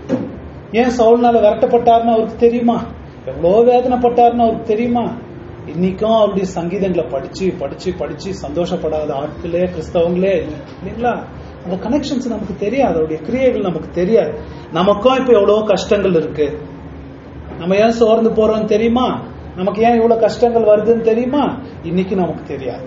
ஏன் சவுல்னால விரட்டப்பட்டாருன்னு அவருக்கு தெரியுமா எவ்வளோ வேதனைப்பட்டாருன்னு அவருக்கு தெரியுமா இன்னைக்கும் அவருடைய சங்கீதங்களை படிச்சு படிச்சு படிச்சு சந்தோஷப்படாத ஆட்களே கிறிஸ்தவங்களே இல்லை. இல்லைங்களா அந்த கனெக்ஷன்ஸ் நமக்கு தெரியாது அவருடைய கிரியைகள் நமக்கு தெரியாது நமக்கும் இப்ப எவ்வளவோ கஷ்டங்கள் இருக்கு நம்ம ஏன் சோர்ந்து போறோம்னு தெரியுமா நமக்கு ஏன் இவ்வளவு கஷ்டங்கள் வருதுன்னு தெரியுமா இன்னைக்கு நமக்கு தெரியாது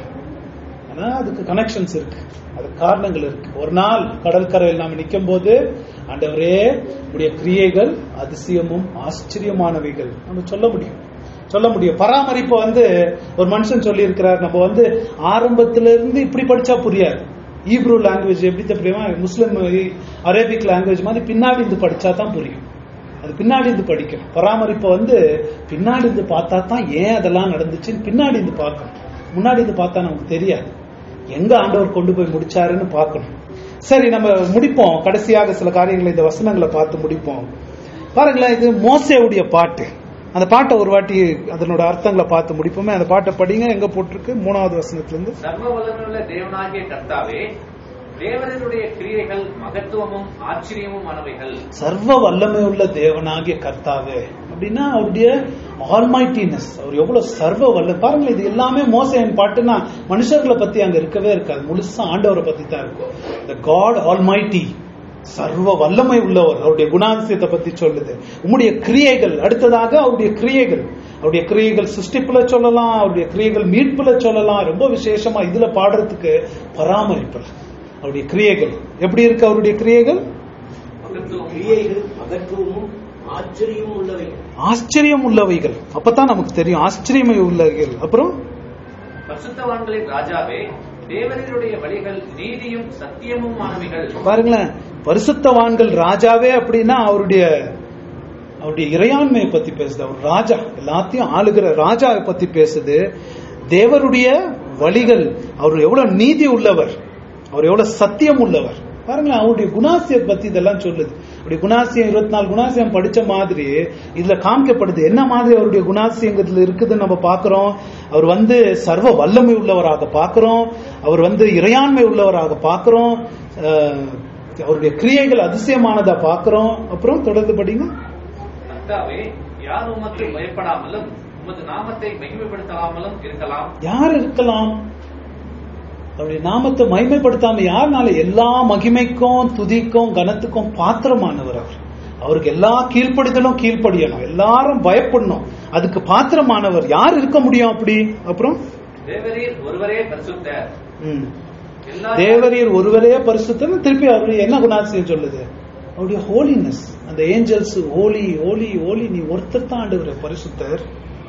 ஆனா அதுக்கு கனெக்ஷன்ஸ் இருக்கு அதுக்கு காரணங்கள் இருக்கு ஒரு நாள் கடற்கரையில் நாம் நிற்கும் போது ஆண்டவரே உடைய கிரியைகள் அதிசயமும் ஆச்சரியமானவைகள் நம்ம சொல்ல முடியும் சொல்ல முடியும் பராமரிப்பு வந்து ஒரு மனுஷன் சொல்லி இருக்கிறார் நம்ம வந்து ஆரம்பத்துல இருந்து இப்படி படிச்சா புரியாது ஈப்ரூ லாங்குவேஜ் எப்படி தெரியுமா முஸ்லிம் அரேபிக் லாங்குவேஜ் மாதிரி பின்னாடி இருந்து படிச்சா தான் புரியும் அது பின்னாடி இருந்து படிக்கணும் பராமரிப்பை வந்து பின்னாடி இருந்து பார்த்தா தான் ஏன் அதெல்லாம் நடந்துச்சுன்னு பின்னாடி இருந்து பார்க்கணும் முன்னாடி இருந்து பார்த்தா நமக்கு தெரியாது எங்க ஆண்டவர் கொண்டு போய் முடிச்சாருன்னு பார்க்கணும் சரி நம்ம முடிப்போம் கடைசியாக சில காரியங்களை இந்த வசனங்களை பார்த்து முடிப்போம் பாருங்களேன் இது மோசேவுடைய பாட்டு அந்த பாட்டை ஒரு வாட்டி அதனோட அர்த்தங்களை பார்த்து முடிப்போமே அந்த பாட்டை படிங்க எங்க போட்டிருக்கு மூணாவது வசனத்துல இருந்து சர்வ வல்லமையுள்ள தேவனாகிய கர்த்தாவே தேவனுடைய கிரியைகள் மகத்துவமும் ஆச்சரியமுமானவைகள் சர்வ வல்லமை உள்ள தேவனாகிய கர்த்தாவே அப்படின்னா அவருடைய ஆல்மைட்டினஸ் அவர் எவ்வளவு சர்வ வல்ல பாருங்களேன் இது எல்லாமே மோசையின் பாட்டுனா மனுஷர்களை பத்தி அங்க இருக்கவே இருக்காது முழுசா ஆண்டவரை பத்தி தான் இருக்கும் த காட் ஆல்மைட்டி சர்வ வல்லமை உள்ளவர் அவருடைய குணாதிசயத்தை பத்தி சொல்லுது உம்முடைய கிரியைகள் அடுத்ததாக அவருடைய கிரியைகள் அவருடைய கிரியைகள் சிருஷ்டிப்புல சொல்லலாம் அவருடைய கிரியைகள் மீட்புல சொல்லலாம் ரொம்ப விசேஷமா இதுல பாடுறதுக்கு பராமரிப்புல அவருடைய கிரியைகள் எப்படி இருக்கு அவருடைய கிரியைகள் மகத்துவமும் கிரியைகள் மகத்துவமும் ஆச்சரியம் உள்ளவைகள் ஆச்சரியம் உள்ளவைகள் அப்பதான் நமக்கு தெரியும் ஆச்சரியமை உள்ளவைகள் அப்புறம் பரிசுத்தவான்களின் ராஜாவே தேவனுடைய வழிகள் நீதியும் சத்தியமுமானவைகள் பாருங்களேன் பரிசுத்தவான்கள் ராஜாவே அப்படின்னா அவருடைய அவருடைய இறையாண்மையை பத்தி பேசுது அவர் ராஜா எல்லாத்தையும் ஆளுகிற ராஜாவை பத்தி பேசுது தேவருடைய வழிகள் அவர் எவ்வளவு நீதி உள்ளவர் அவர் எவ்வளவு சத்தியம் உள்ளவர் பாருங்களேன் அவருடைய குணாசியம் பத்தி இதெல்லாம் சொல்லுது அவருடைய குணாசியம் இருபத்தி நாலு குணாசியம் படிச்ச மாதிரி இதுல காமிக்கப்படுது என்ன மாதிரி அவருடைய குணாசியங்கிறதுல இருக்குதுன்னு நம்ம பாக்குறோம் அவர் வந்து சர்வ வல்லமை உள்ளவராக பாக்குறோம் அவர் வந்து இறையாண்மை உள்ளவராக பாக்குறோம் அஹ், அவருடைய கிரியைகள் அதிசயமானதா பாக்குறோம் அப்புறம் தொடர்ந்து படிங்க கர்த்தாவே யார் உமக்கு பயப்படாமலும் உமது நாமத்தை மகிமைப்படுத்தாமலும் இருக்கலாம் யார் இருக்கலாம் அவருடைய நாமத்தை மகிமைப்படுத்தாம யாருனால எல்லா மகிமைக்கும் துதிக்கும் கனத்துக்கும் பாத்திரமானவர் அவர் அவருக்கு எல்லா கீழ்ப்படிதலும் கீழ்ப்படியணும் எல்லாரும் பயப்படணும் அதுக்கு பாத்திரமானவர் யார் இருக்க முடியும் அப்படி அப்புறம் தேவரீர் ஒருவரே பரிசுத்தர் ம். எல்லா தேவரீர் ஒருவரே பரிசுத்தம் திருப்பி அவருடைய என்ன குணாதிசயம் சொல்லுது அவருடைய ஹோலினஸ் அந்த ஏஞ்சல்ஸ் ஹோலி ஹோலி ஹோலி நீ ஒருத்தர் தான் ஆண்டவர் பரிசுத்தர்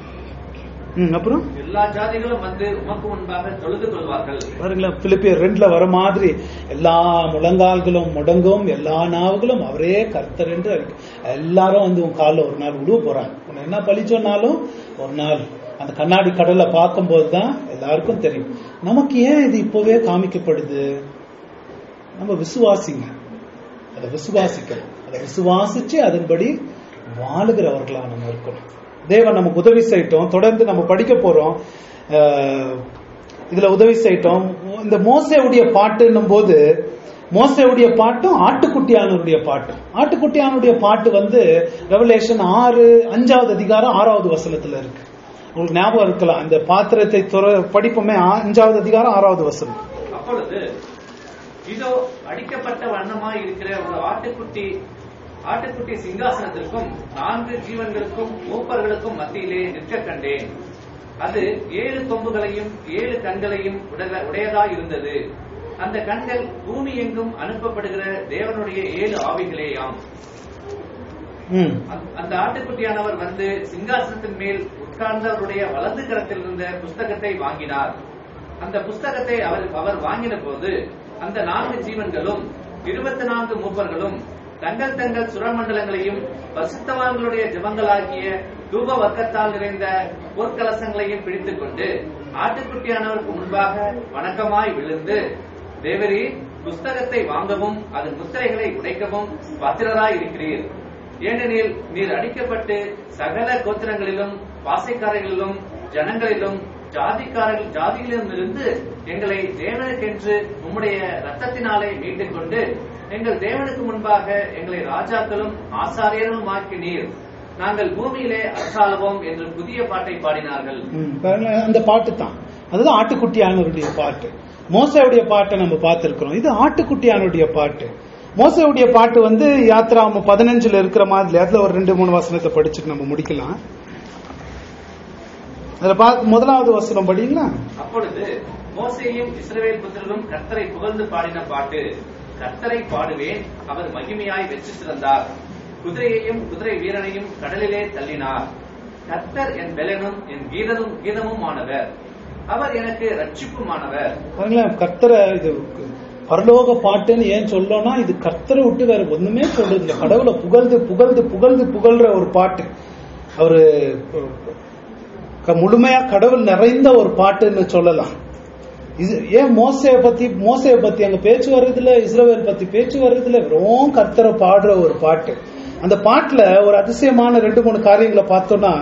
ம், அப்புறம் எல்லா ஜாதிகளும் வந்து உமக்கு முன்பாக தொழுது கொள்வார்கள் பாருங்களேன் பிலிப்பியர் ரெண்டுல வர மாதிரி எல்லா முழங்கால்களும் முடங்கும் எல்லா நாவுகளும் அவரே கர்த்தர் என்று அறிக்கை. எல்லாரும் வந்து உன் காலில் ஒரு நாள் விழுவ போறாங்க உன்னை என்ன பழி சொன்னாலும் ஒரு நாள் அந்த கண்ணாடி கடலை பார்க்கும்போது தான் எல்லாருக்கும் தெரியும் நமக்கு ஏன் இது இப்போவே காமிக்கப்படுது நம்ம விசுவாசிங்க அதை விசுவாசிக்கணும் அதை விசுவாசிச்சு அதன்படி வாழுகிறவர்களா நம்ம இருக்கணும் தேவன் நமக்கு உதவி செய்யட்டும் தொடர்ந்து நம்ம படிக்க போறோம் அஹ், இதுல உதவி செய்யட்டும் இந்த மோசேவுடைய பாட்டுன்னும் போது மோசேவுடைய பாட்டும் ஆட்டுக்குட்டியானுடைய பாட்டும் ஆட்டுக்குட்டியானுடைய பாட்டு வந்து ரெவலேஷன் ஆறு அஞ்சாவது அதிகாரம் ஆறாவது வசனத்துல இருக்கு உங்களுக்கு ஞாபகம் இருக்கலாம் அந்த பாத்திரத்தை துற- படிப்போமே ஆ- அஞ்சாவது அதிகாரம் ஆறாவது வசனம் அப்பொழுது இதோ அடிக்கப்பட்ட வண்ணமாய் இருக்கிற ஒரு ஆட்டுக்குட்டி ஆட்டுக்குட்டி சிங்காசனத்திற்கும் நான்கு ஜீவன்களுக்கும் மூப்பர்களுக்கும் மத்தியிலே நிற்க கண்டேன் அது ஏழு கொம்புகளையும் ஏழு கண்களையும் உடைய- உடையதாய் இருந்தது அந்த கண்கள் பூமி எங்கும் அனுப்பப்படுகிற தேவனுடைய ஏழு ஆவிகளேயாம் ம் அந்த- அந்த ஆட்டுக்குட்டியானவர் வந்து சிங்காசனத்தின் மேல் உட்கார்ந்தவருடைய வலது கரத்தில் இருந்த புஸ்தகத்தை வாங்கினார் அந்த புஸ்தகத்தை அவர் அவர் வாங்கின போது அந்த நான்கு ஜீவன்களும் இருபத்தி நான்கு மூப்பர்களும் தங்கள் தங்கள் சுரமண்டலங்களையும் பசுத்தவான்களுடைய ஜபங்களாகிய தூப வர்க்கத்தால் நிறைந்த பொற்கலசங்களையும் பிடித்துக் கொண்டு ஆட்டுக்குட்டியானவருக்கு முன்பாக வணக்கமாய் விழுந்து தேவரே புஸ்தகத்தை வாங்கவும் அதன் முத்திரைகளை உடைக்கவும் பாத்திரராய் இருக்கிறீர் ஏனெனில் நீர் அடிக்கப்பட்டு சகல கோத்திரங்களிலும் பாசைக்காரர்களிலும் ஜனங்களிலும் ஜாதிக்காரர்கள் ஜாதியிலும் இருந்து எங்களை தேவனுக்கென்று உம்முடைய ரத்தத்தினாலே மீட்டுக் கொண்டு எங்கள் தேவனுக்கு முன்பாக எங்களை ராஜாக்களும் ஆசாரியரும் ஆக்கினீர் நாங்கள் பூமியிலே அரசாளுவோம் என்று புதிய பாட்டை பாடினார்கள் ம், பாருங்களேன், அந்த பாட்டு தான் அதுதான் ஆட்டுக்குட்டியானவருடைய பாட்டு மோசையுடைய பாட்டை நம்ம பார்த்திருக்கிறோம் இது ஆட்டுக்குட்டியானுடைய பாட்டு மோசையுடைய பாட்டு வந்து யாத்ரா பதினஞ்சுல இருக்கிற மாதிரி அதுல ஒரு ரெண்டு மூணு வசனத்தை படிச்சுட்டு நம்ம முடிக்கலாம் அதுல பார்த்து முதலாவது வசனம் படிங்களா அப்பொழுது மோசேயும் இஸ்ரவேல் புத்திரரும் கர்த்தரை புகழ்ந்து பாடின பாட்டு கர்த்தரை பாடுவேன் அவர் மகிமையாய் வெற்றி சிறந்தார் குதிரையையும் குதிரை வீரனையும் கடலிலே தள்ளினார் கர்த்தர் என் பெலனும் என் கீதமும் கீதமும் ஆனவர் அவர் எனக்கு ரட்சிப்புமானவர் பாருங்களேன் கர்த்தரை இது பரலோக பாட்டுன்னு ஏன் சொல்லணும்னா இது கர்த்தரை விட்டு வேற ஒண்ணுமே சொல்றது இல்லை கடவுளை புகழ்ந்து புகழ்ந்து புகழ்ந்து புகழ்ற ஒரு பாட்டு அவரு க- முழுமையா கடவுள் நிறைந்த ஒரு பாட்டுன்னு சொல்லலாம் இது ஏன் மோசைய பத்தி மோசைய பத்தி அங்க பேச்சு வர்றதுல இஸ்ரவேல் பத்தி பேச்சு வர்றதுல வெறும் கர்த்தரை பாடுற ஒரு பாட்டு அந்த பாட்டுல ஒரு அதிசயமான ரெண்டு மூணு காரியங்களை பார்த்தோம்னா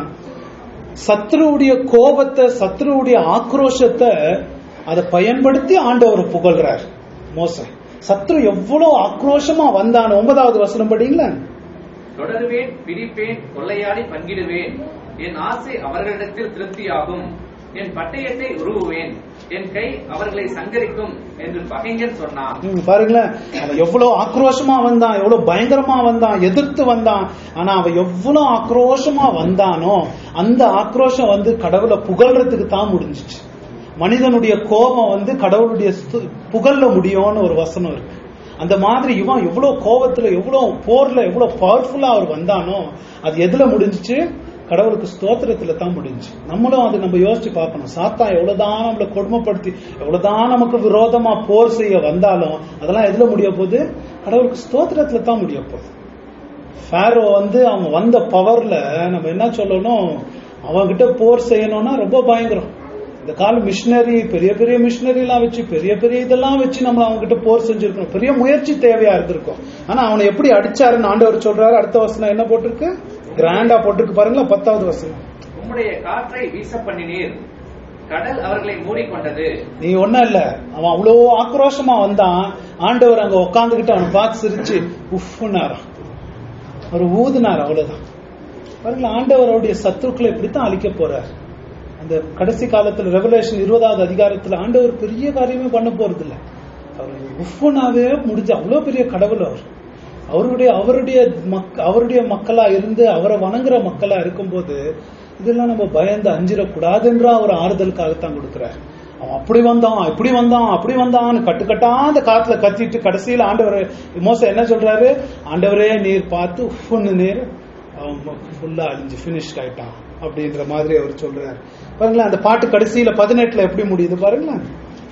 சத்ருவுடைய கோபத்தை சத்ருவுடைய ஆக்ரோஷத்தை அதை பயன்படுத்தி ஆண்டவர் புகழ்றார் மோசை சத்ரு எவ்வளவு ஆக்ரோஷமா வந்தான் ஒன்பதாவது வசனம் படிங்களா தொடருவேன் பிரிப்பேன் கொள்ளையாடி பங்கிடுவேன் என் ஆசை அவர்களிடத்தில் திருப்தியாகும் என் பட்டயத்தை உருவுவேன் என் கை அவர்களை சங்கரிக்கும் என்று பகைஞன் சொன்னான் ம், பாருங்களேன் அவன் எவ்வளவு ஆக்ரோஷமா வந்தான் எவ்வளவு பயங்கரமா வந்தான் எதிர்த்து வந்தான் ஆனா அவன் எவ்வளவு ஆக்ரோஷமா வந்தானோ அந்த ஆக்ரோஷம் வந்து கடவுளை புகழ்றதுக்கு தான் முடிஞ்சிச்சு மனிதனுடைய கோபம் வந்து கடவுளுடைய ஸ்து- புகழ்ல முடியும்னு ஒரு வசனம் இருக்கு அந்த மாதிரி இவன் எவ்வளவு கோபத்துல எவ்வளவு போர்ல எவ்வளவு பவர்ஃபுல்லா அவர் வந்தானோ அது எதுல முடிஞ்சிச்சு கடவுளுக்கு ஸ்தோத்திரத்துல தான் முடிஞ்சு நம்மளும் அது நம்ம யோசிச்சு பார்க்கணும் சாத்தா எவ்வளவுதான் நம்மளை கொடுமைப்படுத்தி எவ்வளவுதான் நமக்கு விரோதமா போர் செய்ய வந்தாலும் அதெல்லாம் எதுல முடிய போகுது கடவுளுக்கு ஸ்தோத்திரத்துல தான் முடிய போகுது ஃபேரோ வந்து அவன் வந்த பவர்ல நம்ம என்ன சொல்லணும் அவன்கிட்ட போர் செய்யணும்னா ரொம்ப பயங்கரம் இந்த கால மிஷினரி பெரிய பெரிய மிஷினரி எல்லாம் வச்சு பெரிய பெரிய இதெல்லாம் வச்சு நம்ம அவன்கிட்ட போர் செஞ்சிருக்கணும் பெரிய முயற்சி தேவையா இருந்திருக்கும் ஆனா அவனை எப்படி அடிச்சாருன்னு ஆண்டவர் சொல்றாரு அடுத்த வசனம் என்ன போட்டிருக்கு கிராண்டா போட்டிருக்கு பாருங்களா பத்தாவது வசனம் உம்முடைய காற்றை வீச பண்ணினீர் கடல் அவர்களை மூடிக்கொண்டது நீ ஒண்ணும் இல்ல அவன் அவ்வளோ ஆக்ரோஷமா வந்தான் ஆண்டவர் அங்க உட்காந்துக்கிட்டு அவனை பார்த்து சிரிச்சு உஃப்னாராம் ஒரு ஊதுனார் அவ்வளவுதான் பாருங்களா ஆண்டவர் அவருடைய சத்துருக்களை இப்படித்தான் அழிக்க போறார் அந்த கடைசி காலத்துல ரெவலேஷன் இருபதாவது அதிகாரத்துல ஆண்டவர் பெரிய காரியமே பண்ண போறது இல்ல அவர் உஃப்னாவே முடிஞ்ச அவ்வளவு பெரிய கடவுள் அவர் அவருடைய அவருடைய மக் அவருடைய மக்களா இருந்து அவரை வணங்குற மக்களா இருக்கும்போது இதெல்லாம் நம்ம பயந்து அஞ்சிடக்கூடாதுன்ற ஒரு ஆறுதலுக்காகத்தான் கொடுக்கிறார் அவன் அப்படி வந்தான் இப்படி வந்தான் அப்படி வந்தான்னு கட்டுக்கட்டா அந்த காத்துல கத்திட்டு கடைசியில ஆண்டவர் மோச என்ன சொல்றாரு ஆண்டவரே நீர் பார்த்து உஃப்னு நீர் அவன் ஃபுல்லா அழிஞ்சு பினிஷ்ட் ஆயிட்டான் அப்படின்ற மாதிரி அவர் சொல்றாரு பாருங்களேன் அந்த பாட்டு கடைசியில பதினெட்டுல எப்படி முடியுது பாருங்களேன்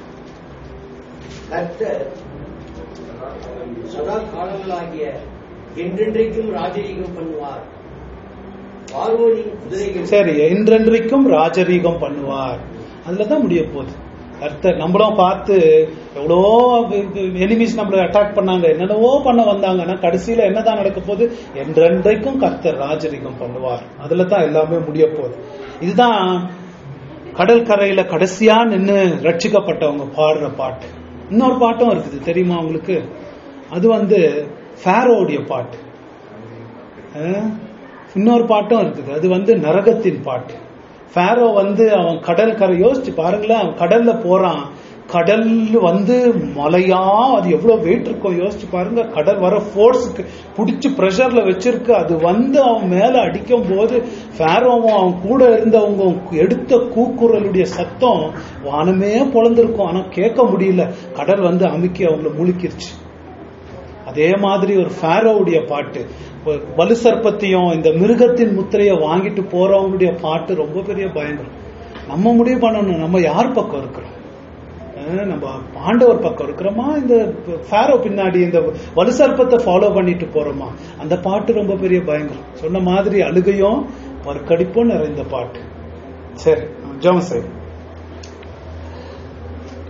கர்த்தர் சதா காலங்களாகிய என்றென்றைக்கும் ராஜரீகம் பண்ணுவார் பார்வோனின் குதிரைகள் சரி என்றென்றைக்கும் ராஜரீகம் பண்ணுவார் அதுலதான் முடிய போகுது கர்த்தர் நம்மளும் பார்த்து எவ்வளோ எனிமீஸ் நம்மள அட்டாக் பண்ணாங்க என்னென்னவோ பண்ண வந்தாங்க ஆனா கடைசியில என்னதான் நடக்க போகுது என்றென்றைக்கும் கர்த்தர் ராஜரீகம் பண்ணுவார் அதுல தான் எல்லாமே முடிய போகுது இதுதான் கடல் கரையில கடைசியா நின்னு ரட்சிக்கப்பட்டவங்க பாடுற பாட்டு இன்னொரு பாட்டும் இருக்குது தெரியுமா உங்களுக்கு அது வந்து ஃபேரோடைய பாட்டு அஹ், இன்னொரு பாட்டும் இருக்குது அது வந்து நரகத்தின் பாட்டு ஃபேரோ வந்து அவன் கடல் கரை யோசிச்சு பாருங்களேன் அவன் கடல்ல போறான் கடல் வந்து மலையா அது எவ்வளவு வெயிட் இருக்கும் யோசிச்சு பாருங்க கடல் வர ஃபோர்ஸுக்கு பிடிச்சி ப்ரெஷர்ல வச்சிருக்கு அது வந்து அவன் மேல அடிக்கும் போது ஃபேரோவும் அவன் கூட இருந்தவங்க எடுத்த கூக்குரலுடைய சத்தம் வானமே பொழந்திருக்கும் ஆனா கேட்க முடியல கடல் வந்து அமுக்கி அவங்கள முழுக்கிருச்சு அதே மாதிரி ஒரு ஃபேரோவுடைய பாட்டு ஒரு வலு சர்ப்பத்தையும் இந்த மிருகத்தின் முத்திரையை வாங்கிட்டு போறவங்களுடைய பாட்டு ரொம்ப பெரிய பயங்கரம் நம்ம முடிவு பண்ணணும் நம்ம யார் பக்கம் இருக்கிறோம் அஹ் நம்ம ஆண்டவர் பக்கம் இருக்கிறோமா இந்த ஃபேரோ பின்னாடி இந்த வலு சர்ப்பத்தை ஃபாலோ பண்ணிட்டு போறோமா அந்த பாட்டு ரொம்ப பெரிய பயங்கரம் சொன்ன மாதிரி அழுகையும் ஒரு கடிப்பும் நிறைந்த பாட்டு சரி ஜெபம் செய்வோம்